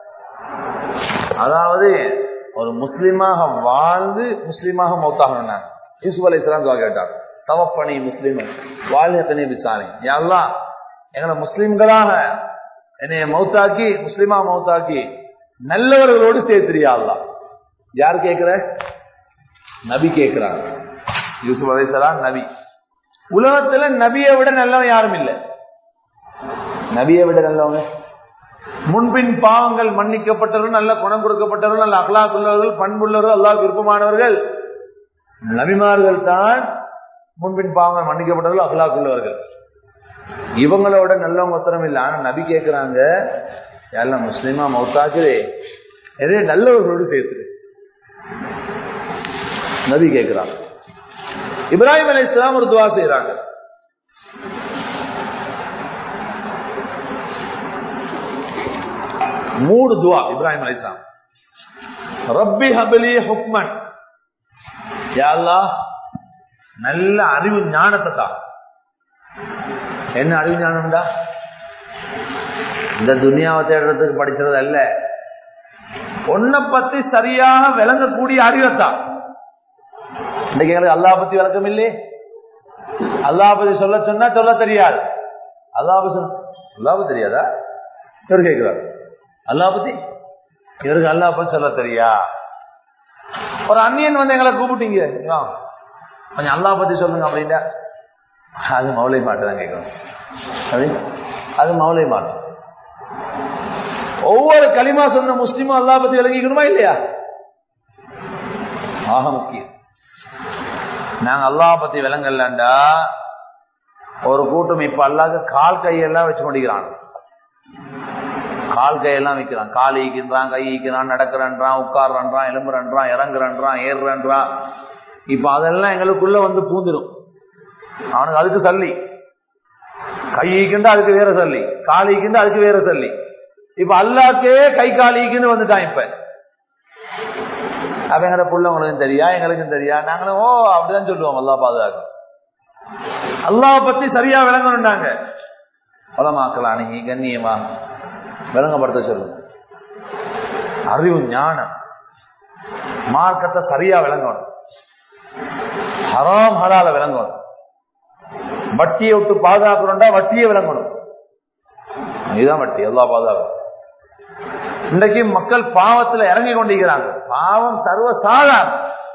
அதாவது ஒரு முஸ்லீமாக வாழ்ந்து முஸ்லீமாக மௌத்தாகணும் யூசுப் அலி இஸ்லாம் துவா கேட்டாங்க தவப்பணி முஸ்லீம் வாழ்நத்தனை விசாரணை யாரெல்லாம் எங்களை முஸ்லீம்களாக என்னைய மௌத்தாக்கி முஸ்லீமா மௌத்தாக்கி நல்லவர்களோடு சேர்த்திரியாலாம் யார் கேட்கிற நபி கேட்கிறாங்க யூசுப் அலிசலாம் நபி உலகத்துல நபியை விட நல்லவன் யாரும் இல்லை நபியை விட நல்லவங்க முன்பின் பாவங்கள் மன்னிக்கப்பட்டவர்கள் நல்ல குணம் கொடுக்கப்பட்டவர்கள் நல்ல அகலாக் உள்ளவர்கள் பண்புள்ளவர்கள் அல்லாஹ் விருப்பமானவர்கள் நபிமார்கள் தான் முன்பின் பாவங்கள் மன்னிக்கப்பட்டவர்கள் அகலாக் உள்ளவர்கள் இவங்களோட நல்லவங்க உத்தரம் இல்லை ஆனா நபி கேட்கிறாங்க எல்லாம் முஸ்லீமா மௌத்தாக்குதே எதே நல்லவர்களோடு சேர்த்துரு நபி கேட்கிறாங்க இப்ராஹிம் அலி இஸ்லாம் ஒரு துவா செய்யறாங்க மூணு துவா இப்ராஹிம் அலி இஸ்லாம் ரப்பி ஹபலி ஹுக்மன் யாழ்லா நல்ல அறிவு ஞானத்தை தான் என்ன அறிவு ஞானம்டா இந்த துனியாவை தேடுறதுக்கு படிச்சது அல்ல ஒன்ன பத்தி சரியாக விளங்கக்கூடிய அறிவைத்தான் இன்னைக்கு எங்களுக்கு அல்லா பத்தி விளக்கம் இல்லையே அல்லா பத்தி சொல்ல சொன்னா சொல்ல தெரியாது அல்லா பத்தி அல்லா பத்தி தெரியாதா இவர் கேட்கிறார் அல்லா பத்தி இவருக்கு அல்லா பத்தி சொல்ல தெரியா ஒரு அந்நியன் வந்து எங்களை கூப்பிட்டீங்க கொஞ்சம் அல்லா பத்தி சொல்லுங்க அப்படின்னா அது மௌலை மாட்டு தான் கேட்கணும் அது அது மௌலை மாட்டு ஒவ்வொரு களிமா சொன்ன முஸ்லீமும் அல்லா பத்தி விளங்கிக்கணுமா இல்லையா ஆக முக்கியம் நாங்க அல்லா பத்தி விளங்கலண்டா ஒரு கூட்டம் இப்ப அல்லாத கால் கையெல்லாம் வச்சு கொண்டிருக்கிறான் கால் கையெல்லாம் வைக்கிறான் கால் ஈக்கிறான் கை ஈக்கிறான் நடக்கிறன்றான் உட்கார்றான் எலும்புறன்றான் இறங்குறன்றான் ஏறுறன்றான் இப்ப அதெல்லாம் எங்களுக்குள்ள வந்து பூந்துடும் அவனுக்கு அதுக்கு சல்லி கை ஈக்கிண்டா அதுக்கு வேற சல்லி கால் ஈக்கிண்டா அதுக்கு வேற சல்லி இப்ப அல்லாக்கே கை கால் ஈக்குன்னு வந்துட்டான் இப்ப அப்ப எங்கட பிள்ளைங்களுக்கும் தெரியா எங்களுக்கும் தெரியா நாங்களும் ஓ அப்படிதான் சொல்லுவோம் அல்லா பாதுகாக்கும் அல்லாவை பத்தி சரியா விளங்கணும்னாங்க உலமாக்கலாம் நீங்க கண்ணியமா விளங்கப்படுத்த சொல்லுங்க அறிவு ஞானம் மார்க்கத்தை சரியா விளங்கணும் ஹராம் ஹலால விளங்கணும் வட்டியை விட்டு பாதுகாக்கணும்டா வட்டியை விளங்கணும் இதுதான் வட்டி எல்லா பாதுகாக்கும் இன்றைக்கு மக்கள் பாவத்துல இறங்கி கொண்டிருக்கிறாங்க பாவம் சர்வ சாதாரண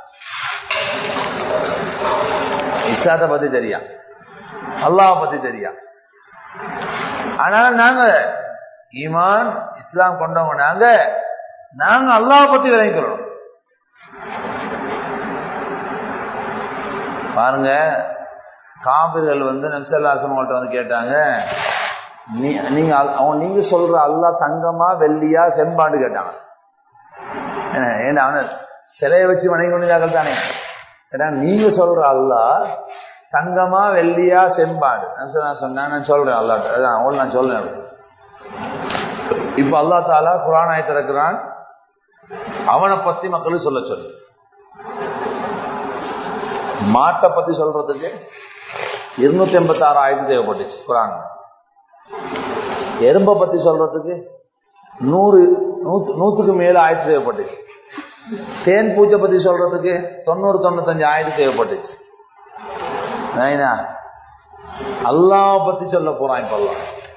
இஸ்லாத்தை பத்தி தெரியா அல்லாவை பத்தி தெரியா அதனால நாங்க ஈமான் இஸ்லாம் கொண்டவங்க நாங்க நாங்க அல்லாவை பத்தி விளங்கிக்கிறோம் பாருங்க காபிர்கள் வந்து நம்சல்லாசனங்கள்ட்ட வந்து கேட்டாங்க நீ நீங்க அல்- அவன் நீங்க சொல்ற அல்லா தங்கமா வெள்ளியா செம்பாண்டு கேட்டாங்க என்ன, ஏன்னா அவன சிலையை வச்சு வணங்கி கொண்டார்கள் தானே ஏன்னா நீங்க சொல்ற அல்லா தங்கமா வெள்ளியா செம்பாடு நான் சொன்னேன் நான் சொல்றேன் அல்லாட்ட அதான் அவள் நான் சொல்றேன் இப்ப அல்லா தாலா குரான் ஆயத்து இருக்கிறான் அவனை பத்தி மக்களுக்கு சொல்ல சொல்லு மாட்டை பத்தி சொல்றதுக்கு இருநூத்தி எண்பத்தி ஆறு ஆயிரத்தி தேவைப்பட்டுச்சு குரான் எறும்பை பத்தி சொல்றதுக்கு நூறு நூத்து நூத்துக்கு மேல ஆயிரத்தி தேவைப்பட்டுச்சு தேன் பூச்சை பத்தி சொல்றதுக்கு தொண்ணூறு தொண்ணூத்தஞ்சு ஆயிரத்தி தேவைப்பட்டுச்சு நைனா அல்லாஹ் பத்தி சொல்ல போறான் இப்ப அல்லாஹ்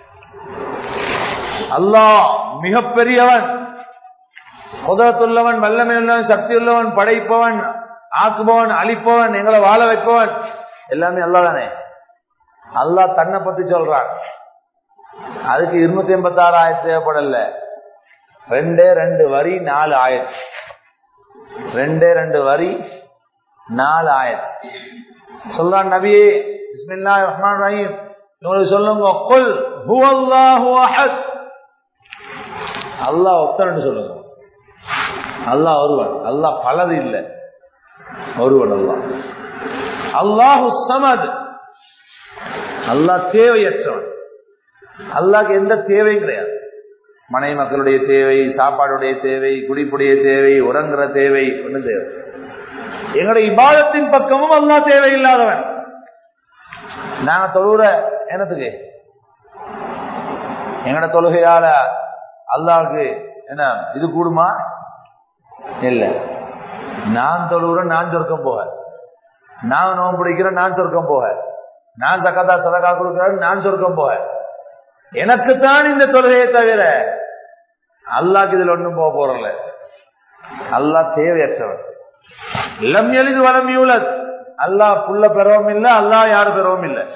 அல்லாஹ் மிகப்பெரியவன் குதிரத்துள்ளவன் வல்லமையுள்ளவன் சக்தியுள்ளவன் படைப்பவன் ஆக்குபவன் அழிப்பவன் எங்களை வாழ வைப்பவன் எல்லாமே அல்லாஹ் தானே அல்லாஹ் தன்னை பத்தி சொல்றான் அதுக்கு இருநூத்தி எண்பத்தி ஆறு ஆயிரத்தி தேவைப்படல ரெண்டே ரெண்டு வரி நாலு ஆயிரத்தி ரெண்டே ரெண்டு வரி நாலு ஆயிரத்தி சொல்றான் நபியே பிஸ்மில்லாஹ் ரஹ்மான் ரஹீம் இவங்களுக்கு சொல்லுங்க குல் ஹுவல்லாஹு அஹத் அல்லாஹ் ஒத்தன்னு சொல்லுங்க அல்லாஹ் ஒருவன் அல்லாஹ் பலது இல்லை ஒருவன் அல்லாஹ் அல்லாஹு சமத் அல்லாஹ் தேவையற்றவன் அல்லாஹ்க்கு எந்த தேவையும் கிடையாது மனை மக்களுடைய தேவை சாப்பாடுடைய தேவை குடிப்புடைய தேவை உறங்குற தேவை ஒன்றும் தேவை எங்களுடைய இபாதத்தின் பக்கமும் அல்லாஹ் தேவையில்லாதவன் நாங்க தொழுற என்னத்துக்கு எங்கட தொழுகையால அல்லாஹ்க்கு என்ன இது கூடுமா இல்ல நான் தொழுகிறேன் நான் சொர்க்கம் போக நான் நோம்பு பிடிக்கிறேன் நான் சொர்க்கம் போக நான் தக்கதா சதகா கொடுக்கிறேன் நான் சொர்க்கம் போக எனக்குத்தான் இந்த தொழுகையை தவிர அல்லாஹ்க்கு இதுல ஒண்ணும் போக போறல அல்லாஹ் தேவையற்றவன் லம் எளிது வளம் யூலத் அல்லாஹ் புள்ள பெறவும் இல்லை அல்லாஹ் யாரு பெறவும் இல்லை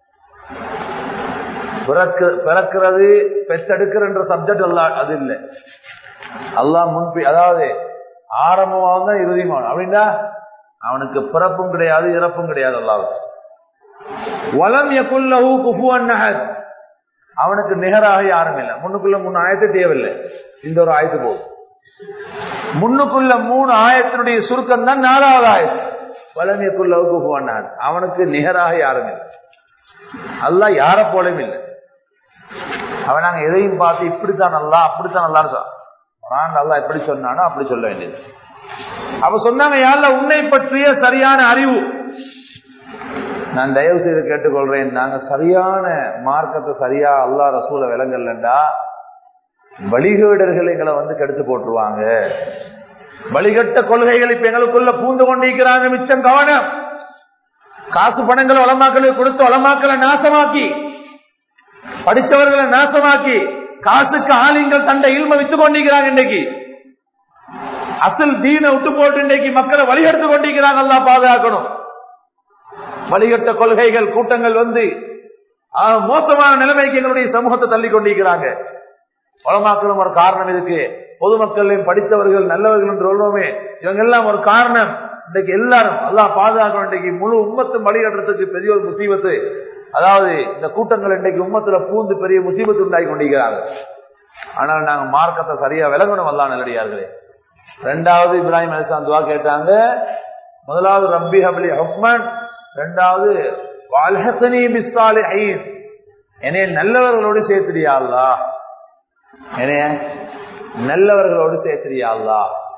பிறக்கு பிறக்கிறது பெற்றெடுக்கிற என்ற சப்ஜெக்ட் அல்லா அது இல்லை அல்லாஹ் முன்பி அதாவது ஆரம்பமாக தான் இறுதிமான அப்படின்னா அவனுக்கு பிறப்பும் கிடையாது இறப்பும் கிடையாது அல்லாவுக்கு வலம் எக்குல்லஹு குஃபுவன் நஹத் அவனுக்கு நிகராக யாரும் இல்லை முன்னுக்குள்ள மூணு ஆயத்து தேவையில்லை இந்த ஒரு ஆயத்து போதும் முன்னுக்குள்ள மூணு ஆயத்தினுடைய சுருக்கம் தான் நாலாவது ஆயத்து வலம் எக்குல்லஹு குஃபுவன் நஹத் அவனுக்கு நிகராக யாரும் இல்லை அல்லாஹ் யார போலவும் இல்லை அவன் நாங்க எதையும் பார்த்து இப்படித்தான் நல்லா அப்படித்தான் நல்லான்னு சொல்றான் நல்லா எப்படி சொன்னானோ அப்படி சொல்ல வேண்டியது அவ சொன்னாங்க யாருல உன்னை பற்றிய சரியான அறிவு நான் தயவு செய்து கேட்டுக்கொள்றேன் நாங்க சரியான மார்க்கத்தை சரியா அல்லா ரசூல விளங்கலண்டா வழிகேடர்கள் எங்களை வந்து கெடுத்து போட்டுருவாங்க வழிகட்ட கொள்கைகள் இப்ப எங்களுக்குள்ள பூந்து கொண்டிருக்கிறாங்க மிச்சம் கவனம் காசு பணங்களை வளமாக்களுக்கு கொடுத்து வளமாக்களை நாசமாக்கி படித்தவர்களை நாசமாக்கி காசுக்கு ஆளுங்கள் தண்டை இல்ம வித்து கொண்டிருக்கிறாங்க இன்னைக்கு அசல் தீன விட்டு போட்டு இன்னைக்கு மக்களை வழிகெடுத்து கொண்டிருக்கிறாங்க எல்லாம் பாதுகாக்கணும் வழிகட்ட கொள்கைகள் கூட்டங்கள் வந்து ஆஹ், மோசமான நிலைமைக்கு எங்களுடைய சமூகத்தை தள்ளி கொண்டிருக்கிறாங்க வளமாக்களும் ஒரு காரணம் இதுக்கு பொதுமக்களையும் படித்தவர்கள் நல்லவர்கள் என்று சொல்றோமே இவங்க எல்லாம் ஒரு காரணம் இன்றைக்கு எல்லாரும் எல்லாம் பாதுகாக்கணும் இன்றைக்கு முழு உம்மத்தும் வழிகட்டுறதுக்கு பெரிய ஒரு முசீபத்து அதாவது இந்த கூட்டங்கள் இன்றைக்கு உம்மத்துல பூந்து பெரிய முசீபத்து உண்டாகி கொண்டிருக்கிறாங்க ஆனால் நாங்க மார்க்கத்தை சரியா விளங்கணும் அல்லா நல்லடியார்களே ரெண்டாவது இப்ராஹிம் அலிஸ்லாம் துவா கேட்டாங்க முதலாவது ரப்பி ஹப்லி ஹுக்மன் ரெண்டாவது வால்ஹசனி பிஸ்ஸாலிஹீன் என்னைய நல்லவர்களோடு சேர்த்துடியா அல்லா என்னைய நல்லவர்களோடு சேர்த்துடியா அல்லா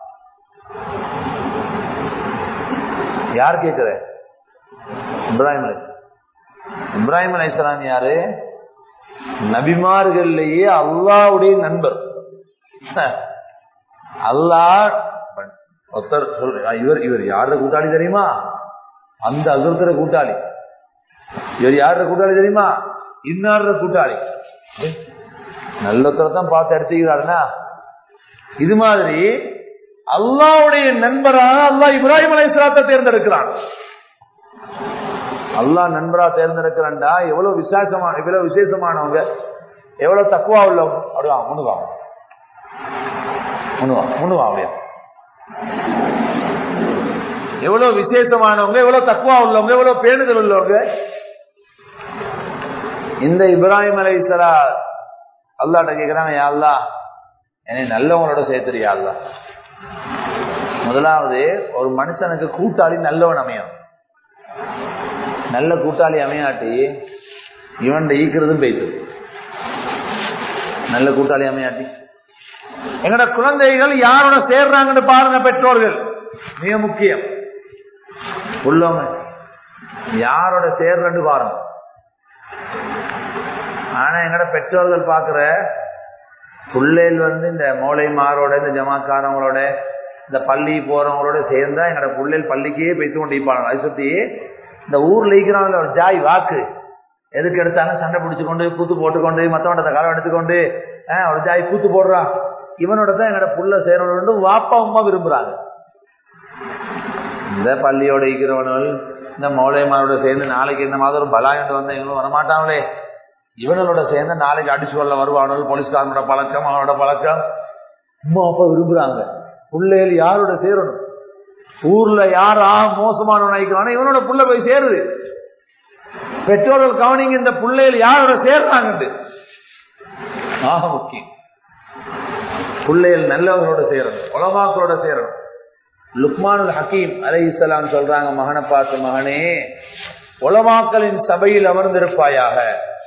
யார் கேட்கிற இப்ராஹிம் அலி இப்ராஹிம் அலிஸ்லாம் யாரு நபிமார்கள்லயே அல்லாவுடைய நண்பர் அல்லாஹ் ஒருத்தர் சொல்ற இவர் இவர் யாரோட கூட்டாளி தெரியுமா அந்த அசுரத்துல கூட்டாளி இவர் யாரோட கூட்டாளி தெரியுமா இன்னாரோட கூட்டாளி நல்லொருத்தரை தான் பார்த்து எடுத்துக்கிறாருன்னா இது மாதிரி அல்லாவுடைய நண்பராக அல்லாஹ் இப்ராஹிம் அலைஹிஸ்ஸலாத்தை தேர்ந்தெடுக்கிறான் அல்லாஹ் நண்பரா தேர்ந்தெடுக்கிறான்டா எவ்வளவு விசேஷமான எவ்வளவு விசேஷமானவங்க எவ்வளவு தக்குவா உள்ளவங்க அப்படிவா முன்னுவா முன்னுவா முன்னுவா அப்படியா எவ்வளவு விசேஷமானவங்க எவ்வளவு தக்குவா உள்ளவங்க எவ்வளவு பேணுதல் உள்ளவங்க இந்த இப்ராஹிம் அலை இஸ்லா அல்லாட்ட கேட்கிறாங்க யா அல்லா என்னை நல்லவங்களோட சேர்த்துறியா அல்லா முதலாவது ஒரு மனுஷனுக்கு கூட்டாளி நல்லவன் அமையும் நல்ல கூட்டாளி அமையாட்டி இவன் ஈக்கிறதும் பெய்து நல்ல கூட்டாளி அமையாட்டி எங்கட குழந்தைகள் யாரோட சேர்றாங்கன்னு பாருங்க பெற்றோர்கள் மிக முக்கியம் உள்ளவங்க யாரோட சேர்றன்னு பாருங்க ஆனா எங்கட பெற்றோர்கள் பாக்குற பிள்ளைகள் வந்து இந்த மோளைமாரோட இந்த ஜமாக்காரங்களோட இந்த பள்ளி போறவங்களோட சேர்ந்தா எங்கட பிள்ளைகள் பள்ளிக்கே பேசி கொண்டு இருப்பாங்க அதை சுத்தி இந்த ஊர்ல இருக்கிறவங்கள ஒரு ஜாய் வாக்கு எதுக்கு எடுத்தாலும் சண்டை பிடிச்சு கொண்டு கூத்து போட்டுக்கொண்டு மத்தவன்ட காலம் எடுத்துக்கொண்டு ஆஹ், ஒரு ஜாய் கூத்து போடுறான் இவனோட தான் எங்கட புள்ள சேரணும் வாப்பா அம்மா விரும்புறாங்க இந்த பள்ளியோட இருக்கிறவர்கள் இந்த மௌலைமாரோட சேர்ந்து நாளைக்கு இந்த மாதிரி ஒரு பலாயண்டு வந்து இவங்களும் வரமாட்டாங்களே இவனோட சேர்ந்து நாளைக்கு அடிச்சு கொள்ள வருவானோ போலீஸ்காரனோட பழக்கம் அவனோட பழக்கம் அம்மா அப்பா விரும்புறாங்க பிள்ளைகள் யாரோட சேரணும் ஊர்ல யார் ஆ மோசமானவன் நினைக்கிறானோ இவனோட புள்ள போய் சேருது பெற்றோர்கள் கவனிங்க இந்த பிள்ளைகள் யாரோட சேர்றாங்கட்டு ஆக முக்கியம் பிள்ளைகள் நல்லவர்களோட சேரணும் உலமாக்களோட சேரணும் லுக்மானுல் ஹக்கீம் அலை இஸ்லாம் சொல்றாங்க மகனை பார்த்து மகனே உலமாக்களின் சபையில் அமர்ந்திருப்பாயாக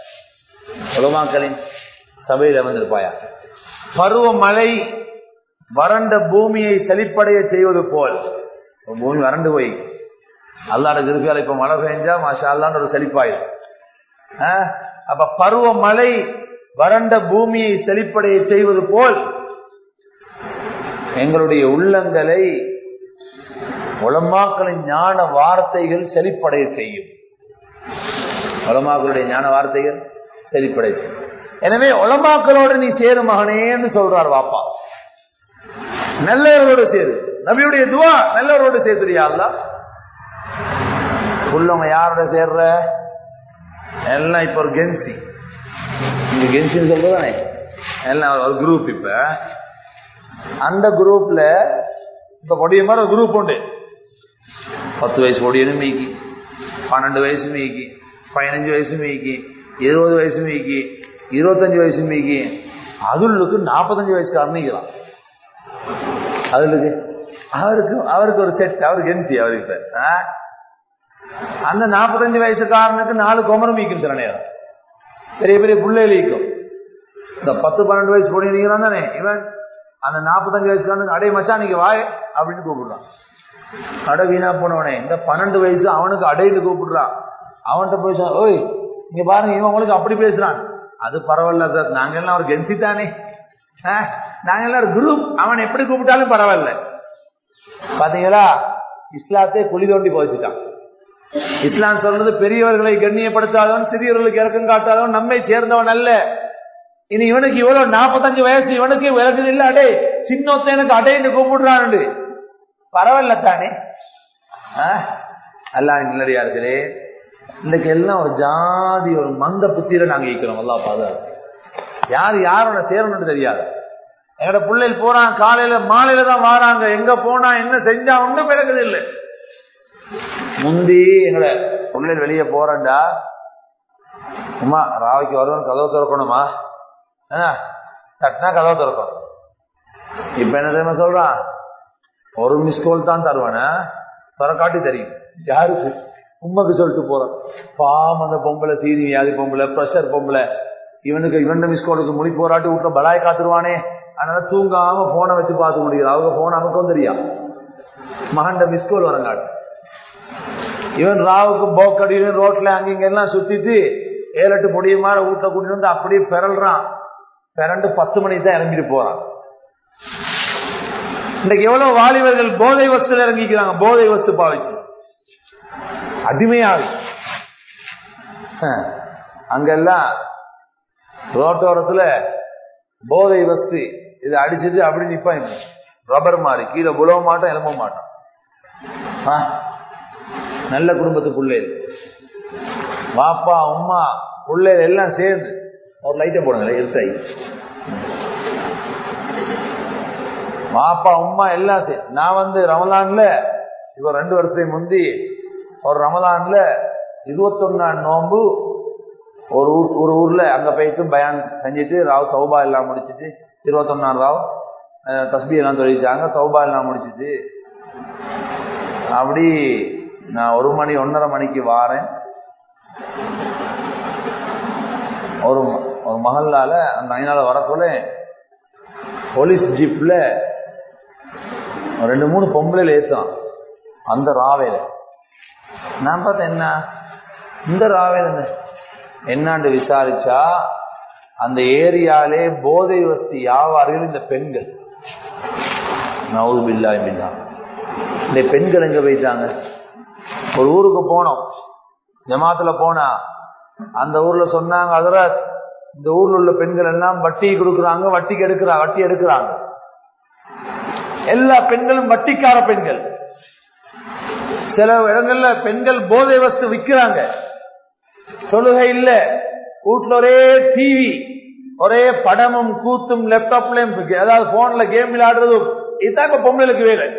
உலமாக்களின் சபையில் அமர்ந்திருப்பாயாக பருவமழை வறண்ட பூமியை செழிப்படைய செய்வது போல் பூமி வறண்டு போய் அல்லாட இருக்கால இப்ப மழை பெஞ்சா மாஷா அல்லான்னு ஒரு செழிப்பாயிரும் ஆ? அப்ப பருவமழை வறண்ட பூமியை செழிப்படைய செய்வது போல் எங்களுடைய உள்ளங்களை உலமாக்களின் ஞான வார்த்தைகள் செழிப்படைய செய்யும் உலமாக்களுடைய ஞான வார்த்தைகள் செழிப்படைய செய்யும் எனவே உலமாக்களோடு நீ சேரு மகனேன்னு சொல்றார் வாப்பா நல்லவரோடு சேரு நபியுடைய துவா நல்லவரோடு சேர்த்துறியா அல்லா உள்ளவங்க யாரோட சேர்ற எல்லாம் இப்ப ஒரு கென்சி இங்க கென்சின்னு சொல்றதானே எல்லாம் ஒரு குரூப் இப்ப அந்த குரூப்ல இப்ப பொடிய மாதிரி ஒரு குரூப் உண்டு பத்து வயசு பொடியனும் மீக்கி பன்னெண்டு வயசு மீக்கி பதினஞ்சு வயசு மீக்கி இருபது வயசு மீக்கி இருபத்தஞ்சு வயசு மீக்கி அதுளுக்கு நாற்பத்தஞ்சு வயசுக்காரன் நீக்கிறான் அதுலுக்கு அவருக்கு அவருக்கு ஒரு செட் அவருக்கு என்சி அவருக்கு இப்ப, ஆ? அந்த நாற்பத்தஞ்சு வயசுக்காரனுக்கு நாலு குமரம் மீக்கும் சில நேரம் பெரிய பெரிய புள்ளைகள் ஈக்கும் இந்த பத்து பன்னெண்டு வயசு பொடி நீங்கிறான் தானே இவன் அந்த நாற்பத்தஞ்சு வயசுக்காரனுக்கு அடே மச்சான் நீங்க வாய் அப்படின்னு கூப்பிடுறான் அட வீணா போனவனே இந்த பன்னெண்டு வயசு அவனுக்கு அடைன்னு கூப்பிடுறான் அவன்கிட்ட போய் சொன்னா, ஓய் இங்க பாருங்க இவன் உங்களுக்கு அப்படி பேசுறான் அது பரவாயில்ல சார் நாங்க எல்லாம் ஒரு கென்சி தானே ஆ, நாங்க எல்லாம் ஒரு குரூப் அவன் எப்படி கூப்பிட்டாலும் பரவாயில்ல பாத்தீங்களா இஸ்லாத்தை குழி தோண்டி போச்சுட்டான் இஸ்லாம் சொல்றது பெரியவர்களை கண்ணியப்படுத்தாதவன் சிறியவர்களுக்கு இறக்கம் காட்டாதவன் நம்மை சேர்ந்தவன் அல்ல இனி இவனுக்கு இவ்வளவு நாற்பத்தஞ்சு வயசு இவனுக்கு விளக்குது இல்ல அடே சின்னொத்த எனக்கு அடைன்னு கூப்பிடுறான்னு பரவாயில்ல தானே அல்ல நல்லடியார்களே இன்னைக்கு எல்லாம் ஒரு ஜாதி ஒரு மந்த புத்தியில நாங்க ஈக்கிறோம் எல்லாம் பாதுகாப்பு யார் யாரோட சேரணும்னு தெரியாது எங்கட பிள்ளைகள் போறான் காலையில மாலையில தான் வாராங்க எங்க போனா என்ன செஞ்சா ஒன்றும் பிறகுது இல்லை முந்தி எங்கட பிள்ளைகள் வெளியே போறேன்டா அம்மா ராவைக்கு வருவன் கதவை திறக்கணுமா ஆ, தட்டினா கதவை திறக்கணும் இப்ப என்ன தெரியுமா சொல்றான் ஒரு மிஸ் கால் தான் தருவானே திறக்காட்டி தெரியும் யாருக்கு உண்மைக்கு சொல்லிட்டு போறான் பாம் அந்த பொம்பளை சீனி வியாதி பொம்பளை ப்ரெஷர் பொம்பளை இவனுக்கு இவன் மிஸ் காலுக்கு முடி போராட்டி விட்டுற பலாய் காத்துருவானே அதனால தூங்காம போனை வச்சு பார்த்து முடியுது அவங்க போன் நமக்கும் தெரியா மகண்ட மிஸ் கால் வரங்காட்டு இவன் ராவுக்கு போக்கடியில ரோட்ல அங்கிங்க எல்லாம் சுத்திட்டு ஏழு எட்டு பொடிய மாதிரி வீட்டை கூட்டிட்டு வந்து அப்படியே பிறல்றான் பிறண்டு பத்து மணிக்கு தான் இறங்கிட்டு போறான் இன்னைக்கு எவ்வளவு வாலிபர்கள் போதை வஸ்துல இறங்கிக்கிறாங்க போதை வஸ்து பாவிச்சு அடிமையாகு அஹ், அங்கெல்லாம் ரோட்டோரத்துல போதை வஸ்து இதை அடிச்சுட்டு அப்படி நிப்பான் ரப்பர் மாதிரி கீழே விழவ மாட்டான் எழும்ப மாட்டான் ஆ, நல்ல குடும்பத்து பிள்ளைகள் வாப்பா அம்மா பிள்ளைகள் எல்லாம் சேர்ந்து ஒரு லைட்டை போடுங்க இருட்டாய் வாப்பா உம்மா எல்லாம் சேர்ந்து நான் வந்து ரமலான்ல இப்போ ரெண்டு வருஷத்துக்கு முந்தி ஒரு ரமலான்ல இருபத்தொன்னாம் நோன்பு ஒரு ஊர் ஒரு ஊர்ல அங்க போயிட்டு பயான் செஞ்சுட்டு ராவ் சௌபா எல்லாம் முடிச்சிட்டு இருபத்தொன்னாம் ராவ் அஹ், தஸ்பீ எல்லாம் தொழிச்சாங்க சௌபா எல்லாம் முடிச்சிட்டு அப்படி நான் ஒரு மணி ஒன்றரை மணிக்கு வாரேன் ஒரு ம- ஒரு மகல்லால அந்த ஐநாள வரக்குள்ள போலீஸ் ஜீப்ல ரெண்டு மூணு பொம்பளைல ஏத்தான் அந்த ராவேல நான் பார்த்தேன் என்ன இந்த ராவேல என்ன என்னான்னு விசாரிச்சா அந்த ஏரியாலே போதை வஸ்தி வியாபாரிகள் இந்த பெண்கள் நவுது பில்லா பில்லா இந்த பெண்கள் எங்க போயிட்டாங்க ஒரு ஊருக்கு போனோம் ஜமாத்துல போனா அந்த ஊர்ல சொன்னாங்க அதுல இந்த ஊர்ல உள்ள பெண்கள் எல்லாம் வட்டி கொடுக்கறாங்க வட்டிக்கு எடுக்கிறாங்க வட்டி எடுக்கிறாங்க எல்லா பெண்களும் வட்டிக்கார பெண்கள் சில இடங்கள்ல பெண்கள் போதை வஸ்து விக்கிறாங்க தொழுகை இல்ல வீட்டுல ஒரே டிவி ஒரே படமும் கூத்தும் லேப்டாப்லயும் அதாவது போன்ல கேம் விளையாடுறதும் இதுதான் இப்ப பொம்பளைக்கு வேலை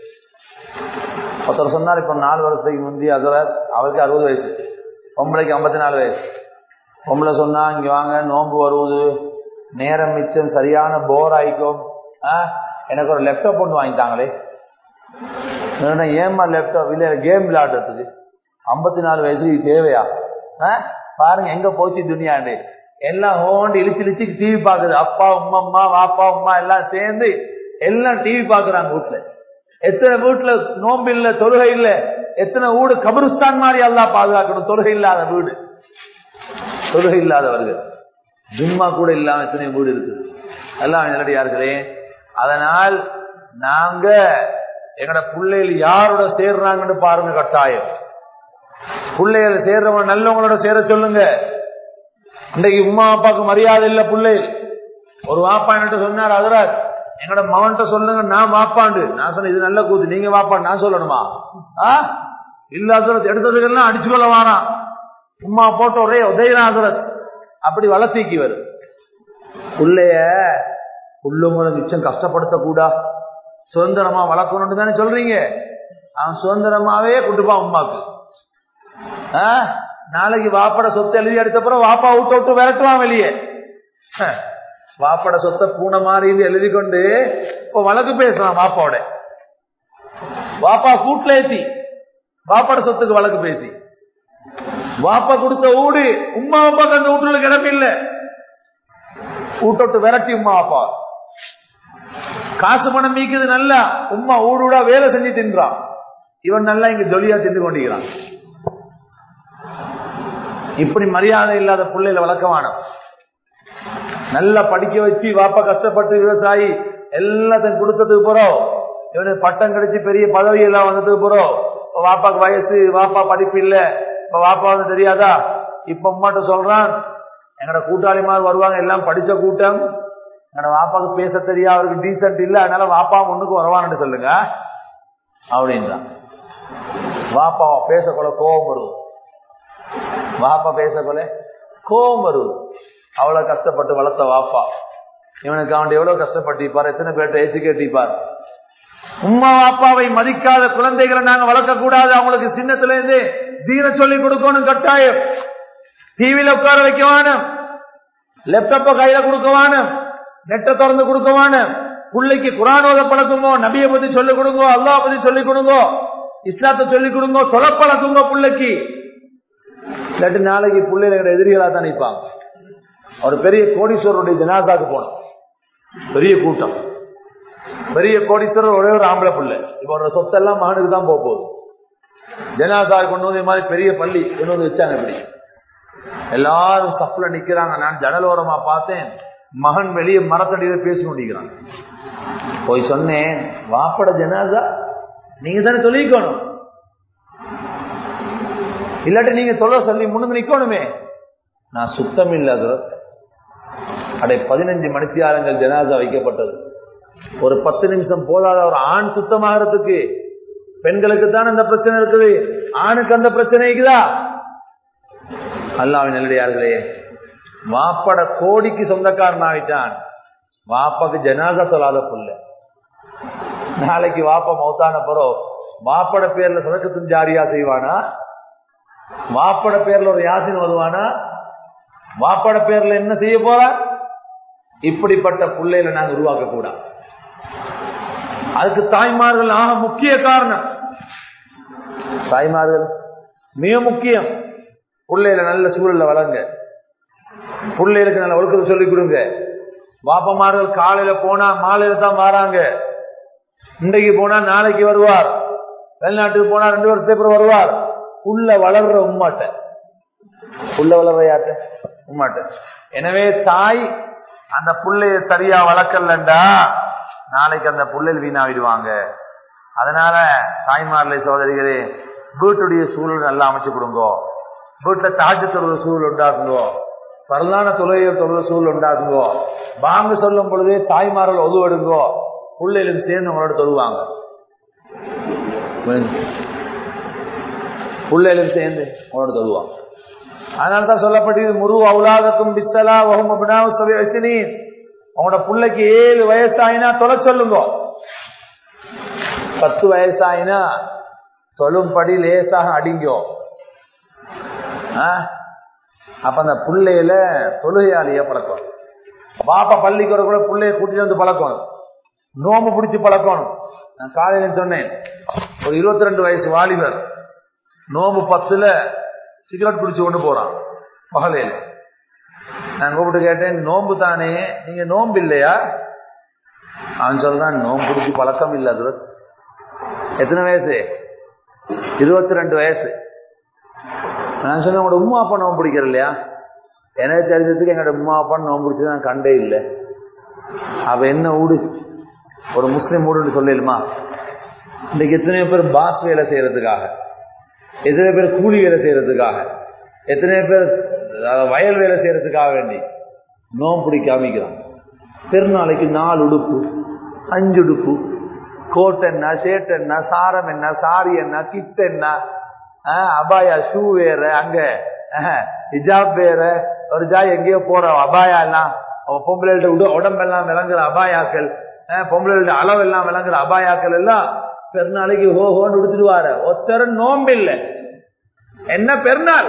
ஒருத்தர் சொன்னார் இப்ப நாலு வருஷத்துக்கு முந்தி அதுல அவருக்கு அறுபது வயசு பொம்பளைக்கு ஐம்பத்தி நாலு வயசு பொம்பளை சொன்னா இங்க வாங்க நோன்பு வருவது நேரம் மிச்சம் சரியான போர் ஆயிக்கும் ஆ, எனக்கு ஒரு லேப்டாப் ஒன்று வாங்கிட்டாங்களே இல்லைன்னா ஏம்மா லேப்டாப் இல்ல கேம் விளையாடுறதுக்கு ஐம்பத்தி நாலு வயசு இது தேவையா ஆ? பாருங்க எங்க போச்சு துணியாண்டு எல்லாம் ஹோண்டு இழுச்சு இழுச்சு டிவி பாக்குது அப்பா உம்மா அம்மா வாப்பா உம்மா எல்லாம் சேர்ந்து எல்லாம் டிவி பாக்குறாங்க வீட்டுல எத்தனை வீட்டுல நோம்பு இல்ல தொழுகை இல்ல எத்தனை வீடு கபருஸ்தான் மாதிரி எல்லாம் பாதுகாக்கணும் தொழுகை இல்லாத வீடு தொழுகை இல்லாதவர்கள் ஜும்மா கூட இல்லாம எத்தனை வீடு இருக்கு எல்லாம் நிலடியார்களே அதனால் நாங்க எங்கட பிள்ளைகள் யாரோட சேர்றாங்கன்னு பாருங்க கட்டாயம் பிள்ளைகள் சேர்றவங்க நல்லவங்களோட சேர சொல்லுங்க இன்றைக்கு உமா அப்பாவுக்கு மரியாதை இல்ல பிள்ளைகள் ஒரு வாப்பா என்கிட்ட சொன்னார் அதுராஜ் எங்கட மகன்கிட்ட சொல்லுங்க நான் வாப்பாண்டு நான் சொன்னேன் இது நல்ல கூத்து நீங்க வாப்பாண்டு நான் சொல்லணுமா ஆ இல்லாத எடுத்ததுக்கெல்லாம் அடிச்சு கொள்ள வாரான் உமா போட்டு ஒரே உதயநாதரத் அப்படி வளர்த்திக்கு வரும் புள்ளைய உள்ளவங்களை மிச்சம் கஷ்டப்படுத்த கூடா சுதந்திரமா வளர்க்கணும்னு தானே சொல்றீங்க அவன் சுதந்திரமாவே கொண்டுப்பான் உமாக்கு ஆ? நாளைக்கு வாப்பட சொத்தை எழுதி எடுத்த பிறகு வாப்பா விட்டு விட்டு விரட்டுவான் வெளியே ஹ. வாப்பட சொத்தை பூனை மாதிரி இது எழுதி கொண்டு இப்ப வழக்கு பேசுறான் வாப்பாவோட வாப்பா கூட்டுல ஏத்தி வாப்பட சொத்துக்கு வழக்கு பேசி வாப்பா கொடுத்த ஊடு உமா அப்பாக்கு அந்த வீட்டுல கிடப்பு இல்ல வீட்டோட்டு விரட்டி உமா அப்பா காசு பணம் மீக்குது நல்லா உமா ஊடு ஊடா வேலை செஞ்சு தின்றான் இவன் நல்லா இங்க ஜொலியா தின்னு கொண்டிருக்கிறான் இப்படி மரியாதை இல்லாத பிள்ளைகளை வளர்க்கவான நல்லா படிக்க வச்சு வாப்பா கஷ்டப்பட்டு விவசாயி எல்லாத்தையும் கொடுத்ததுக்கு போறோம் இவனுக்கு பட்டம் கிடைச்சு பெரிய பதவி எல்லாம் வந்ததுக்கு போறோம் இப்ப வாப்பாக்கு வயசு வாப்பா படிப்பு இல்ல இப்ப வாப்பா வந்து தெரியாதா இப்ப உமாட்ட சொல்றான் எங்கட கூட்டாளி மாதிரி வருவாங்க எல்லாம் படிச்ச கூட்டம் எங்கட வாப்பாக்கு பேச தெரியா அவருக்கு டீசென்ட் இல்ல அதனால வாப்பா முன்னுக்கு வருவான்னு சொல்லுங்க அப்படின்றான் வாப்பா பேசக்கூட கோபம் வரும் வாப்பா பேசக்கூட கோபம் வரும் அவ்வளவு கஷ்டப்பட்டு வளர்த்த வாப்பா இவனுக்கு அவன் எவ்வளவு கஷ்டப்பட்டிருப்பார் எத்தனை பேர்ட்ட ஏச்சு கேட்டிருப்பார் உம்மா அப்பாவை மதிக்காத குழந்தைகளை நாங்க வளர்க்க கூடாது அவங்களுக்கு சின்னத்துல இருந்து தீர சொல்லி கொடுக்கணும் கட்டாயம் டிவியில உட்கார வைக்க வேணும் லேப்டாப்ப கையில கொடுக்க வேணும் நெட்டை திறந்து கொடுக்க வேணும் பிள்ளைக்கு குரான் ஓத பழக்குங்கோ நபியை பத்தி சொல்லிக் கொடுங்கோ அல்லாஹ் பத்தி சொல்லிக் கொடுங்கோ இஸ்லாத்தை சொல்லிக் கொடுங்கோ சொல்ல பழக்குங்க பிள்ளைக்கு இல்லாட்டி நாளைக்கு பிள்ளைங்க எதிரிகளா தான் நிற்பாங்க ஒரு பெரிய கோடீஸ்வரருடைய ஜனாதாக்கு போனோம் பெரிய கூட்டம் பெரிய கோடீஸ்வரர் ஒரே ஒரு ஆம்பளை பிள்ளை இப்ப ஒரு சொத்தெல்லாம் மகனுக்கு தான் போக போகுது ஜனாதா கொண்டு வந்து இது மாதிரி பெரிய பள்ளி கொண்டு வந்து வச்சாங்க இப்படி எல்லாரும் சப்ல நிக்கிறாங்க நான் ஜனலோரமா பார்த்தேன் மகன் வெளியே மரத்தடியில பேசி கொண்டிருக்கிறான் போய் சொன்னேன் வாப்பட ஜனாதா நீங்க தானே சொல்லிக்கணும் இல்லாட்டி நீங்க சொல்ல சொல்லி முன்னுக்கு நிக்கணுமே நான் சுத்தம் இல்லாத அடை பதினஞ்சு மணித்தியாலங்கள் ஜனாதா வைக்கப்பட்டது ஒரு பத்து நிமிஷம் போதாத ஒரு ஆண் சுத்தமாகறதுக்கு பெண்களுக்கு தான் அந்த பிரச்சனை இருக்குது ஆணுக்கு அந்த பிரச்சனை இருக்குதா அல்லாவின் நல்லடியார்களே வாப்பட கோடிக்கு சொந்தக்காரன் ஆகிட்டான் வாப்பாக்கு ஜனாதா சொல்லாத புள்ள நாளைக்கு வாப்பா மௌத்தான பிறோ வாப்பட பேர்ல சதக்கத்தின் ஜாரியா செய்வானா வாப்பட பேர்ல ஒரு யாசின் வருவானா வாப்பாட பேர்ல என்ன செய்ய போறா இப்படிப்பட்ட பிள்ளைகளை நாங்க உருவாக்க கூடாது அதுக்கு தாய்மார்கள் ஆக முக்கிய காரணம் தாய்மார்கள் மிக முக்கியம் பிள்ளைகளை நல்ல சூழல்ல வளங்க பிள்ளைகளுக்கு நல்ல ஒழுக்கத்தை சொல்லிக் கொடுங்க பாப்பமார்கள் காலையில போனா மாலையில தான் வராங்க இன்றைக்கு போனா நாளைக்கு வருவார் வெளிநாட்டுக்கு போனா ரெண்டு வருஷத்துக்கு அப்புறம் வருவார் உள்ள வளர்ற உம்மாட்ட உள்ள வளர்ற யார்ட்ட உம்மாட்ட எனவே தாய் அந்த புள்ளைய சரியா வளர்க்கலண்டா நாளைக்கு அந்த புள்ளையில் வீணாவிடுவாங்க அதனால தாய்மார்லை சோதரிகளே வீட்டுடைய சூழல் நல்லா அமைச்சு கொடுங்கோ வீட்டுல தாஜ் தொழுத சூழல் உண்டாக்குங்கோ பரலான தொழுகைகள் தொழுத சூழல் உண்டாக்குங்கோ வாங்க சொல்லும் பொழுதே தாய்மார்கள் ஒதுவெடுங்கோ பிள்ளைகளும் சேர்ந்து உங்களோட தொழுவாங்க பிள்ளைகளும் சேர்ந்து உங்களோட தொழுவாங்க அதனாலதான் சொல்லப்பட்டது முரு அவுலாதக்கும் பிஸ்தலா வகும் வயசினி உங்களோட பிள்ளைக்கு ஏழு வயசாயினா தொலை சொல்லுங்க பத்து வயசாயினா தொழும்படி லேசாக அடிங்கோ அப்ப அந்த பிள்ளையில தொழுகையாளிய பழக்கம் பாப்பா பள்ளிக்கு வர கூட பிள்ளைய கூட்டிட்டு வந்து பழக்கணும் நோம்பு பிடிச்சி பழக்கணும் நான் காலையில சொன்னேன் ஒரு இருபத்தி ரெண்டு வயசு வாலிபர் நோம்பு பத்துல சிகரெட் பிடிச்சு கொண்டு போறான் பகலையில நான் கூப்பிட்டு கேட்டேன் நோம்பு தானே நீங்க நோம்பு இல்லையா அவன் சொல்றான் நோம்பு பிடிச்சி பழக்கம் இல்ல அது எத்தனை வயசு இருபத்தி ரெண்டு வயசு நான் சொன்னேன் உங்களோட உமா அப்பா நோம்பு பிடிக்கிற இல்லையா எனக்கு தெரிஞ்சதுக்கு எங்களோட உமா அப்பா நோம்பு பிடிச்சது நான் கண்டே இல்லை அவ என்ன ஊடு ஒரு முஸ்லீம் ஊடுன்னு சொல்லலுமா இன்னைக்கு எத்தனையோ பேர் பாஸ் வேலை செய்யறதுக்காக எத்தனை பேர் கூலி வேலை செய்யறதுக்காக எத்தனை பேர் வயல் வேலை செய்யறதுக்காக வேண்டி நோம் பிடிக்க அமைக்கிறான் பெருநாளைக்கு நாலு உடுப்பு அஞ்சு உடுப்பு கோட் என்ன ஷேட் என்ன சாரம் என்ன சாரி என்ன கிட் என்ன அபாயா ஷூ வேற அங்க ஹிஜாப் வேற ஒரு ஜாய் எங்கேயோ போற அபாயா எல்லாம் பொம்பளைகிட்ட உடம்பெல்லாம் விளங்குற அபாயாக்கள் பொம்பளைகளோட அளவெல்லாம் விளங்குற அபாயாக்கள் எல்லாம் பெருநாளைக்கு ஹோ ஹோன்னு உடுத்துடுவாரு ஒருத்தர் நோம்பு இல்ல என்ன பெருநாள்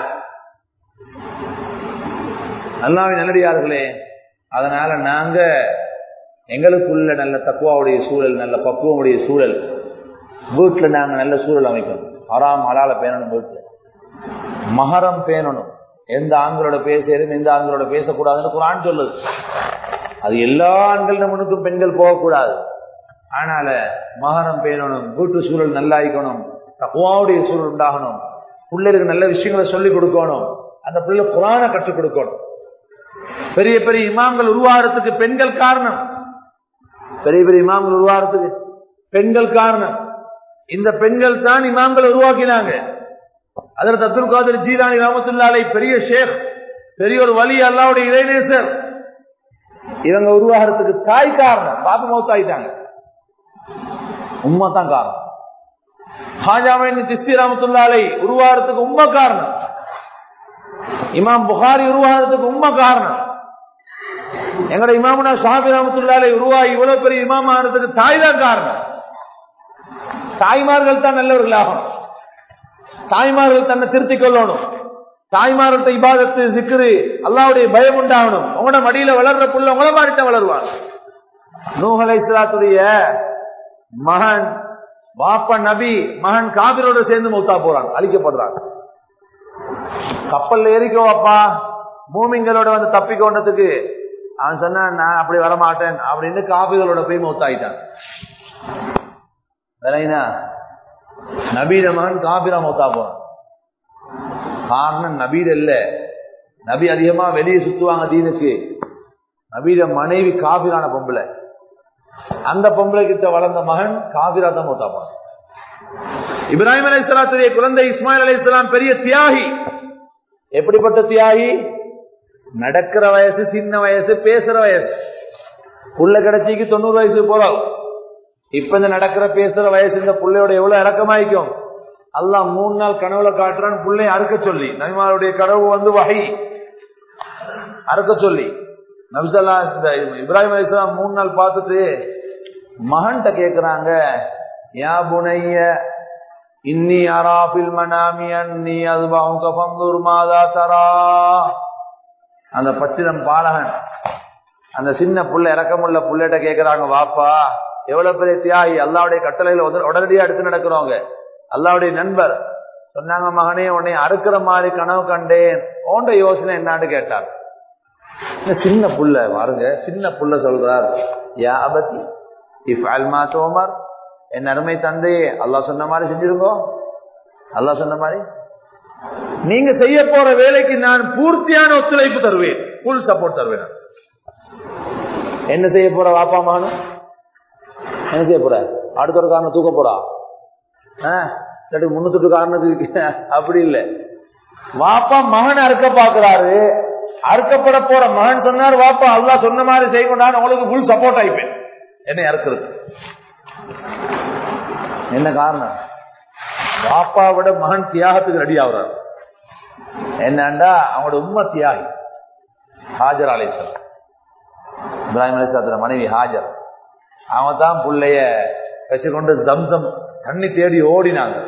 நல்லாவே நல்லடியார்களே அதனால நாங்க எங்களுக்குள்ள நல்ல தக்குவாவுடைய சூழல் நல்ல பக்குவமுடைய சூழல் வீட்டுல நாங்க நல்ல சூழல் அமைக்கணும் அறாம் அலால பேணணும் வீட்டுல மகரம் பேணணும் எந்த ஆண்களோட பேசுறதும் எந்த ஆண்களோட பேசக்கூடாதுன்னு குரான் சொல்லுது அது எல்லா ஆண்கள் முன்னுக்கும் பெண்கள் போகக்கூடாது ஆனால மகரம் பேணணும் வீட்டு சூழல் நல்லாயிக்கணும் தகுவாவுடைய சூழல் உண்டாகணும் பிள்ளைகளுக்கு நல்ல விஷயங்களை சொல்லிக் கொடுக்கணும் அந்த பிள்ளை குரான கற்றுக் கொடுக்கணும் பெரிய பெரிய இமாம்கள் உருவாகிறதுக்கு பெண்கள் காரணம் பெரிய பெரிய இமாம்கள் உருவாகிறதுக்கு பெண்கள் காரணம் இந்த பெண்கள் தான் இமாம்களை உருவாக்கினாங்க அதில் தத்துல் காதர் ஜீரானி ராமத்துல்லாலை பெரிய ஷேக் பெரிய ஒரு வழி அல்லாவுடைய இளைநேசர் இவங்க உருவாகிறதுக்கு தாய் காரணம் பாப்பா மௌத்தாயிட்டாங்க உண்மை தான் காரணம் ஹாஜாமின் சிஸ்தி ராமத்துல்லாலை உருவாகிறதுக்கு உண்மை காரணம் இமாம் புகாரி உருவாகிறதுக்கு உண்மை காரணம் எங்கட இமாமுனா ஷாபி ராமத்துல்லாலை உருவாகி இவ்வளவு பெரிய இமாம் ஆனதுக்கு தாய் தான் காரணம் தாய்மார்கள் தான் நல்லவர்கள் ஆகணும் தாய்மார்கள் தன்னை திருத்திக் கொள்ளணும் தாய்மார்கள்ட்ட இபாதத்து சிக்கரு அல்லாவுடைய பயம் உண்டாகணும் உங்களோட மடியில வளர்ற புள்ள உங்கள மாதிரி தான் வளருவார் நூகலை இஸ்லாத்துடைய மகன் வாப்ப நபி மகன் காபிரோட சேர்ந்து மௌத்தா போறாங்க அழிக்கப்படுறாங்க கப்பல்ல ஏறிக்கோ அப்பா மூமிங்களோட வந்து தப்பிக்கொண்டதுக்கு அவன் சொன்ன நான் அப்படி வரமாட்டேன் அப்படின்னு காபிகளோட போய் மௌத்தாயிட்டான் விலைனா நபீத மகன் காபிரா மௌத்தா போறான் காரணம் நபீர் இல்ல நபி அதிகமா வெளியே சுத்துவாங்க தீனுக்கு நபீத மனைவி காபிரான பொம்பளை அந்த பொம்பளை கிட்ட வளர்ந்த மகன் காபிரா தான் மௌத்தா போறான் இப்ராஹிம் அலி இஸ்லாத்துடைய குழந்தை இஸ்மாயில் அலி இஸ்லாம் பெரிய தியாகி எப்படிப்பட்ட தியாகி நடக்கிற வயசு சின்ன வயசு பேசுற வயசு புள்ள கிடைச்சிக்கு தொண்ணூறு வயசு போறோம் இப்ப இந்த நடக்கிற பேசுற வயசு இந்த பிள்ளையோட எவ்வளவு இறக்கமாயிக்கும் அல்லா மூணு நாள் கனவுல காட்டுறான் பிள்ளைய அறுக்க சொல்லி நபிமாருடைய கனவு வந்து வகை அறுக்க சொல்லி நபிசல்லா இந்த இப்ராஹிம் அலிஸ்லாம் மூணு நாள் பார்த்துட்டு மகன்கிட்ட கேக்குறாங்க யா புனைய இன்னி அராபில் மனாமி அன்னி அதுபாவுக பந்தூர் மாதா தரா அந்த பச்சிலம் பாலகன் அந்த சின்ன புள்ள இறக்கமுள்ள புள்ளைகிட்ட கேக்குறாங்க வாப்பா எவ்வளவு பெரிய தியாகி அல்லாவுடைய கட்டளையில உத- உடனடியா எடுத்து நடக்கிறவங்க அல்லாவுடைய நண்பர் சொன்னாங்க மகனே உன்னை அறுக்கிற மாதிரி கனவு கண்டேன் ஓண்ட யோசனை என்னான்னு கேட்டார் இந்த சின்ன புள்ள பாருங்க சின்ன புள்ள சொல்றார் யா அபத்தி இஃப் அல்மா தோமர் என் அருமை தந்தை அல்லாஹ் சொன்ன மாதிரி செஞ்சிருங்கோ அல்லாஹ் சொன்ன மாதிரி நீங்க செய்ய போற வேலைக்கு நான் பூர்த்தியான ஒத்துழைப்பு தருவேன் ஃபுல் சப்போர்ட் தருவேன் நான். என்ன செய்ய போற வாப்பா மகனும் என்ன செய்ய போற அடுத்த ஒரு காரணம் தூக்க போறா ஆ, இல்லாட்டி முன்னூத்தி காரணத்துக்கு அப்படி இல்லை வாப்பா மகன் அறுக்க பாக்குறாரு அறுக்கப்பட போற மகன் சொன்னார் வாப்பா அல்லாஹ் சொன்ன மாதிரி செய்ய நான் உங்களுக்கு ஃபுல் சப்போர்ட் ஆயிப்பேன் என்னை அறுக்கிறது என்ன காரணம் வாப்பாவோட மகன் தியாகத்துக்கு ரெடி ஆகுறாரு என்னண்டா அவங்களோட உண்மை தியாகி ஹாஜர் அலைசல் இப்ராஹிம் அலிஸ்லாத்துல மனைவி ஹாஜர் அவன் தான் புள்ளைய வச்சுக்கொண்டு தம்சம் தண்ணி தேடி ஓடினாங்க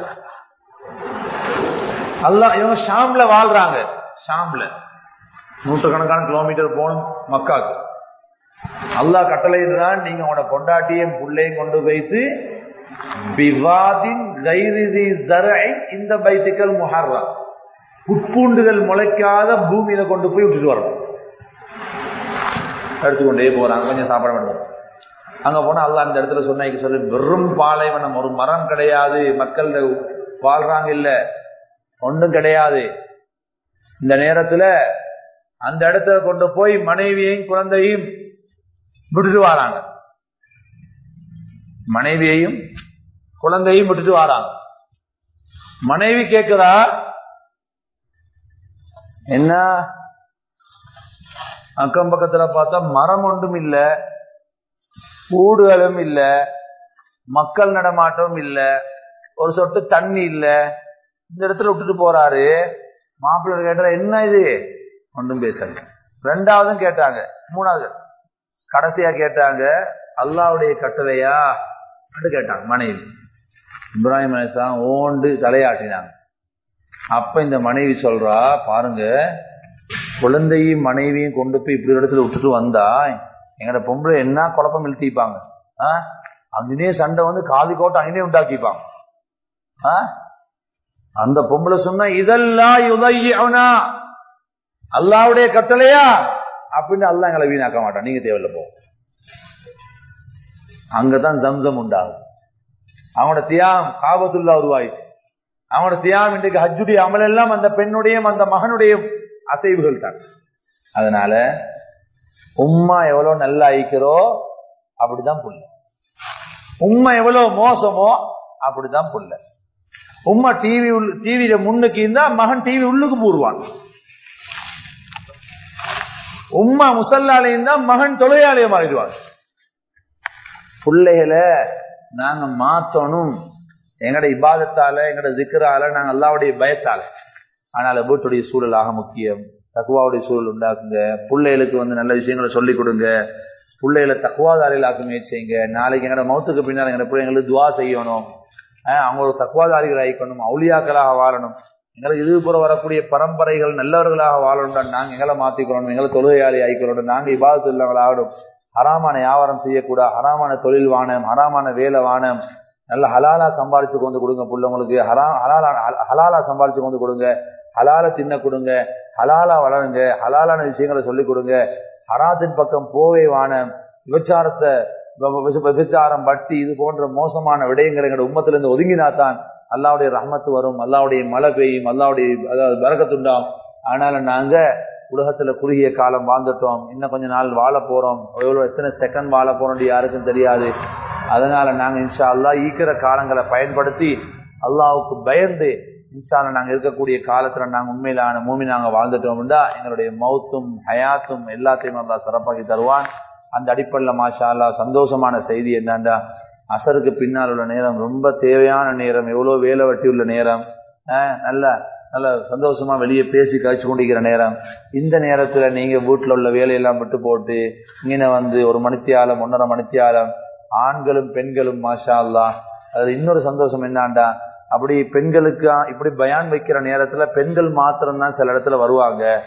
அல்லாஹ் இவங்க ஷாம்ல வாழ்றாங்க ஷாம்ல நூற்றுக்கணக்கான கிலோமீட்டர் போகணும் மக்காக்கு அல்லாஹ் கட்டளையிடுறான் நீங்க உங்களோட பொண்டாட்டியும் புள்ளையும் கொண்டு வைத்து பிவாதின் கைரிதி ஜரை இந்த பைத்திக்கல் முஹர்ரா புட்பூண்டுகள் முளைக்காத பூமியில கொண்டு போய் விட்டுட்டு வரணும் எடுத்துக்கொண்டே போறாங்க கொஞ்சம் சாப்பிட வேண்டும் அங்க போனா அல்லாஹ் அந்த இடத்துல சொன்ன சொல்லி வெறும் பாலைவனம் ஒரு மரம் கிடையாது மக்கள் வாழ்றாங்க இல்ல ஒன்றும் கிடையாது இந்த நேரத்துல அந்த இடத்துல கொண்டு போய் மனைவியையும் குழந்தையும் விட்டுட்டு வராங்க மனைவியையும் குழந்தையும் விட்டுட்டு வராங்க மனைவி கேட்கிறா என்ன அக்கம் பக்கத்துல பார்த்தா மரம் ஒன்றும் இல்ல கூடுகளும் இல்ல மக்கள் நடமாட்டமும் இல்ல ஒரு சொட்டு தண்ணி இல்ல இந்த இடத்துல விட்டுட்டு போறாரு மாப்பிள்ளை கேட்டா என்ன இது ஒன்றும் பேசல ரெண்டாவதும் கேட்டாங்க மூணாவது கடைசியா கேட்டாங்க அல்லாவுடைய கட்டளையா அப்படின்னு கேட்டாங்க மனைவி இப்ராஹிம் அலிஸ்லாம் ஓண்டு தலையாட்டினாங்க அப்ப இந்த மனைவி சொல்றா பாருங்க குழந்தையும் மனைவியும் கொண்டு போய் இப்படி ஒரு இடத்துல விட்டுட்டு வந்தா எங்கட பொம்பளை என்ன குழப்பம் இழுத்திப்பாங்க அங்கனே சண்டை வந்து காதி கோட்டை அங்கனே உண்டாக்கிப்பாங்க ஆ? அந்த பொம்பளை சொன்னா இதெல்லாம் யுதையனா அல்லாவுடைய கட்டளையா அப்படின்னு அல்லாஹ் எங்களை வீணாக்க மாட்டான் நீங்க தேவையில்ல போ அங்கதான் ஜம்சம் உண்டாகும் அவனோட தியாகம் காபத்துல்லா உருவாயிச்சு அவனோட தியாகம் இன்றைக்கு ஹஜ்ஜுடைய அமல் எல்லாம் அந்த பெண்ணுடைய அந்த மகனுடைய அசைவுகள் தான் அதனால உம்மா எவ்வளவு நல்லா ஐக்கிறோ அப்படிதான் புள்ள உம்மா எவ்வளவு மோசமோ அப்படிதான் புள்ள உம்மா டிவி டிவியில முன்னுக்கு இருந்தா மகன் டிவி உள்ளுக்கு பூருவான் உம்மா முசல்லாலே இருந்தா மகன் தொழிலாளிய மாறிடுவாங்க பிள்ளைகளை நாங்க மாத்தணும் எங்கட இபாதத்தால எங்கட ஜிக்கரால நாங்க அல்லாவுடைய பயத்தால அதனால வீட்டுடைய சூழலாக முக்கியம் தக்குவாவுடைய சூழல் உண்டாக்குங்க பிள்ளைகளுக்கு வந்து நல்ல விஷயங்களை சொல்லிக் கொடுங்க பிள்ளைகளை தக்குவாதாரிகள் ஆக்க முயற்சி செய்யுங்க நாளைக்கு எங்கட மௌத்துக்கு பின்னால் எங்கட பிள்ளைங்களுக்கு துவா செய்யணும் ஆஹ் அவங்க ஒரு தக்குவாதாரிகள் ஆயிக்கணும் அவுளியாக்களாக வாழணும் எங்களுக்கு இதுபுற வரக்கூடிய பரம்பரைகள் நல்லவர்களாக வாழணும் நாங்க எங்களை மாத்திக்கிறோம் எங்களை தொழுகையாளி ஆயிக்கிறோம் நாங்க இபாதத்து உள்ளவர்கள் ஆகணும் ஹராமான வியாபாரம் செய்யக்கூடாது ஹராமான தொழில் வானம் ஹராமான வேலை வானம் நல்ல ஹலாலா சம்பாதிச்சு கொண்டு கொடுங்க பிள்ளைங்களுக்கு ஹரா ஹலாலா ஹலாலா சம்பாதிச்சு கொண்டு கொடுங்க ஹலால தின்ன கொடுங்க ஹலாலா வளருங்க ஹலாலான விஷயங்களை சொல்லிக் கொடுங்க ஹராத்தின் பக்கம் போவே வானம் விபச்சாரத்தை வ- வ- விபச்சாரம் பட்டி இது போன்ற மோசமான விடயங்கள் எங்களோட உம்மத்திலிருந்து ஒதுங்கினாதான் அல்லாவுடைய ரஹமத்து வரும் அல்லாவுடைய மழை பெய்யும் அல்லாவுடைய அதாவது பரக்கத்துண்டாம் ஆனாலும் நாங்க உலகத்துல குறுகிய காலம் வாழ்ந்துட்டோம் இன்னும் கொஞ்ச நாள் வாழ போறோம் எவ்வளவு எத்தனை செகண்ட் வாழ போறோம் யாருக்கும் தெரியாது அதனால நாங்க இன்ஷா அல்லாஹ் ஈக்கிற காலங்களை பயன்படுத்தி அல்லாஹ்வுக்கு பயந்து இன்ஷால்ல நாங்க இருக்கக்கூடிய காலத்துல நாங்க உண்மையிலான மூமி நாங்க வாழ்ந்துட்டோம்டா எங்களுடைய மௌத்தும் ஹயாத்தும் எல்லாத்தையும் அல்லாஹ் சிறப்பாக்கி தருவான் அந்த அடிப்படையில மாஷா அல்லாஹ் சந்தோஷமான செய்தி என்னண்டா அசருக்கு பின்னால் உள்ள நேரம் ரொம்ப தேவையான நேரம் எவ்வளவு வேலை வட்டி உள்ள நேரம் ஆஹ் நல்ல நல்ல சந்தோஷமா வெளியே பேசி கழிச்சு கொண்டிருக்கிற நேரம் இந்த நேரத்துல நீங்க வீட்டுல உள்ள வேலையெல்லாம் விட்டு போட்டு இங்கே வந்து ஒரு மணித்தியாலம் ஒன்றரை மணித்தியாலம் ஆண்களும் பெண்களும் மாஷா அல்லாஹ் அது இன்னொரு சந்தோஷம் என்னாண்டா அப்படி பெண்களுக்கு இப்படி பயான் வைக்கிற நேரத்துல பெண்கள் மாத்திரம்தான் சில இடத்துல வருவாங்க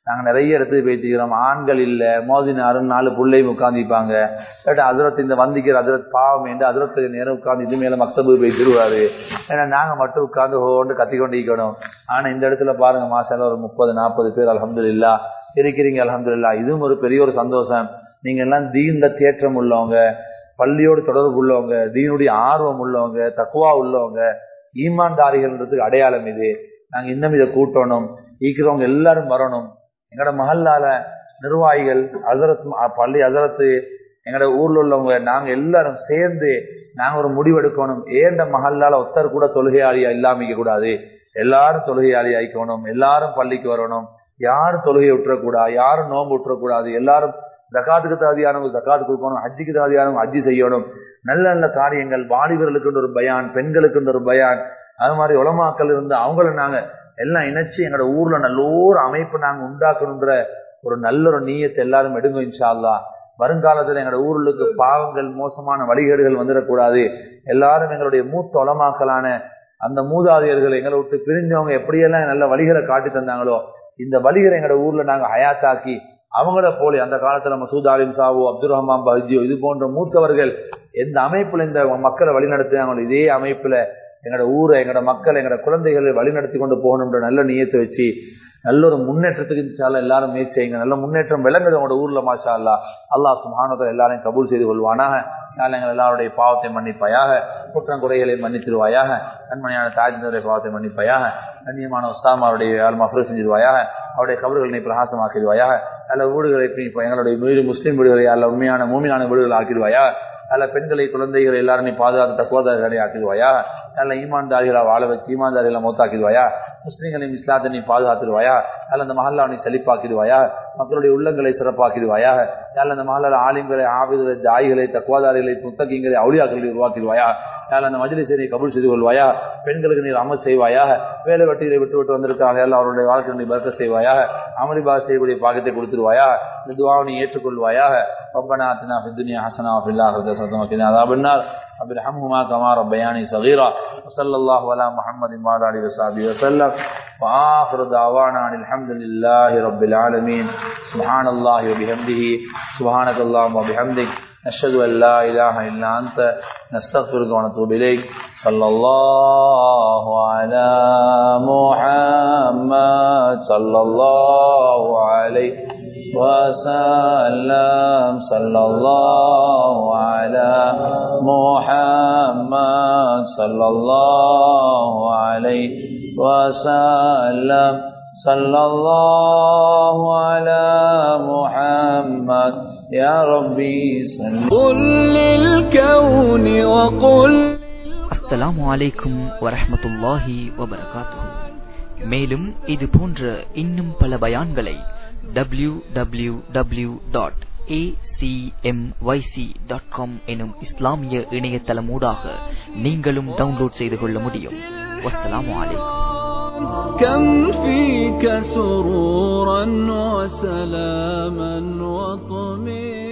நாங்க நிறைய இடத்துக்கு பேசிக்கிறோம் ஆண்கள் இல்ல மோதினாரும் நாலு பிள்ளையும் உட்காந்துப்பாங்க இல்லாட்டி அதிரத்து இந்த வந்திக்கிற அதிரத் பாவம் என்று அதிரத்துக்கு நேரம் உட்கார்ந்து இது மேல மக்தபு போய் திருவாரு ஏன்னா நாங்க மட்டும் உட்கார்ந்து ஹோண்டு கத்திக்கொண்டு இருக்கணும் ஆனா இந்த இடத்துல பாருங்க மாசால ஒரு முப்பது நாற்பது பேர் அலமதுல்லா இருக்கிறீங்க அலமதுல்லா இதுவும் ஒரு பெரிய ஒரு சந்தோஷம் நீங்க எல்லாம் தீந்த தேற்றம் உள்ளவங்க பள்ளியோடு தொடர்பு உள்ளவங்க தீனுடைய ஆர்வம் உள்ளவங்க தக்குவா உள்ளவங்க ஈமான்தாரிகள்ன்றதுக்கு அடையாளம் இது நாங்க இன்னும் இதை கூட்டணும் ஈக்கிறவங்க எல்லாரும் வரணும் எங்கட மகல்லால நிர்வாகிகள் அசரத் பள்ளி அசரத்து எங்கட ஊர்ல உள்ளவங்க நாங்க எல்லாரும் சேர்ந்து நாங்க ஒரு முடிவெடுக்கணும் ஏண்ட மகல்லால ஒருத்தர் கூட தொழுகையாளியா இல்லாமிக்க கூடாது எல்லாரும் தொழுகையாளி ஆயிக்கணும் எல்லாரும் பள்ளிக்கு வரணும் யாரும் தொழுகையை விட்டுறக்கூடாது யாரும் நோன்பு விட்டுறக்கூடாது எல்லாரும் ஜக்காத்துக்கு தகுதியானவங்க ஜக்காத்து கொடுக்கணும் ஹஜ்ஜிக்கு தகுதியானவங்க ஹஜ்ஜி செய்யணும் நல்ல நல்ல காரியங்கள் வாலிபர்களுக்கு ஒரு பயான் பெண்களுக்கு ஒரு பயான் அது மாதிரி உலமாக்கள் இருந்து அவங்கள நாங்க எல்லாம் இணைச்சு எங்களோட ஊர்ல நல்ல ஒரு அமைப்பு நாங்க உண்டாக்கணுன்ற ஒரு நல்ல ஒரு நீயத்தை எல்லாரும் எடுங்க இன்ஷால்லா வருங்காலத்துல எங்களோட ஊர்களுக்கு பாவங்கள் மோசமான வழிகேடுகள் வந்துடக்கூடாது எல்லாரும் எங்களுடைய மூத்த உலமாக்கலான அந்த மூதாதையர்கள் எங்களை விட்டு பிரிஞ்சவங்க எப்படியெல்லாம் நல்ல வழிகளை காட்டி தந்தாங்களோ இந்த வழிகளை எங்களோட ஊர்ல நாங்க ஹயாத்தாக்கி அவங்கள போல அந்த காலத்துல மசூத் அலிம் சாவோ அப்துல் ரஹ்மான் பஹிஜியோ இது போன்ற மூத்தவர்கள் எந்த அமைப்புல இந்த மக்களை வழிநடத்துறாங்களோ இதே அமைப்புல எங்களோட ஊரை எங்களோட மக்கள் எங்களோட குழந்தைகளை வழிநடத்தி கொண்டு போகணுன்ற நல்ல நீயத்தை வச்சு நல்ல ஒரு முன்னேற்றத்துக்கு இன்ஷால்லா எல்லாரும் முயற்சி செய்யுங்க நல்ல முன்னேற்றம் விளங்குது உங்களோட ஊர்ல மாஷா அல்லா அல்லாஹ் சுமானத்தை எல்லாரையும் கபூல் செய்து கொள்வானாக நாள் எங்கள் எல்லாருடைய பாவத்தை மன்னிப்பாயாக குற்றம் குறைகளை மன்னிச்சிருவாயாக கண்மணியான தாஜினுடைய பாவத்தை மன்னிப்பாயாக கண்ணியமான உஸ்தாமாவுடைய மஃபரு செஞ்சிருவாயாக அவருடைய கபறுகளை பிரகாசமாக்கிடுவாயாக நல்ல வீடுகளை எங்களுடைய வீடு முஸ்லீம் வீடுகளை அல்ல உண்மையான மூமியான வீடுகள் ஆக்கிடுவாயா நல்ல பெண்களை குழந்தைகள் எல்லாரும் நீ பாதுகாத்து தக்குவதாரி ஆக்கிடுவாயா நல்ல ஈமான்தாரிகளா வாழ வச்சு ஈமான்தாரிகளை மௌத்தாக்கிடுவாயா முஸ்லீம்களையும் இஸ்லாத்தை நீ பாதுகாத்துடுவாயா நல்ல அந்த மஹல்லா நீ செழிப்பாக்கிடுவாயா மக்களுடைய உள்ளங்களை சிறப்பாக்கிடுவாயா நல்ல அந்த மஹல்லால ஆலிம்களை ஆவிகளை தாய்களை தக்குவாதாரிகளை புத்தகங்களை அவுளியாக்களை உருவாக்கிடுவாயா யாழ் அந்த மஜிலிசை நீ கபூல் செய்து கொள்வாயா பெண்களுக்கு நீர் அமல் செய்வாயாக வேலை வெட்டிகளை விட்டு விட்டு வந்திருக்காங்க எல்லாம் அவருடைய வாழ்க்கை நீ பறக்க செய்வாயாக அமளிபாக செய்யக்கூடிய பாகத்தை கொடுத்துருவாயா இந்த துவாவை நீ ஏற்றுக்கொள்வாயாக ربنا اتنا في الدنيا حسنه وفي الاخره حسنه وقنا عذاب النار رب ارحمهما كما ربياني صغيرا وصلى الله على محمد وعلى اله وصحبه وسلم واخر دعوانا ان الحمد لله رب العالمين سبحان الله وبحمده سبحانك اللهم وبحمدك نشهد ان لا اله الا انت نستغفرك ونتوب اليك صلى الله على محمد صلى الله عليه وسلم صلى الله على محمد صلى الله عليه وسلم صلى الله على محمد يا ربي صل قل للكون وقل அஸ்ஸலாமு அலைக்கும் வரஹ்மத்துல்லாஹி வபரகாத்துஹு மேலும் இது போன்ற இன்னும் பல பயான்களை W W W dot dot com எனும் இஸ்லாமிய இணையதளமூடாக நீங்களும் டவுன்லோட் செய்து கொள்ள முடியும் வஸ்ஸலாமு அலைக்கும் كم فيك سرورا وسلاما وطمئنا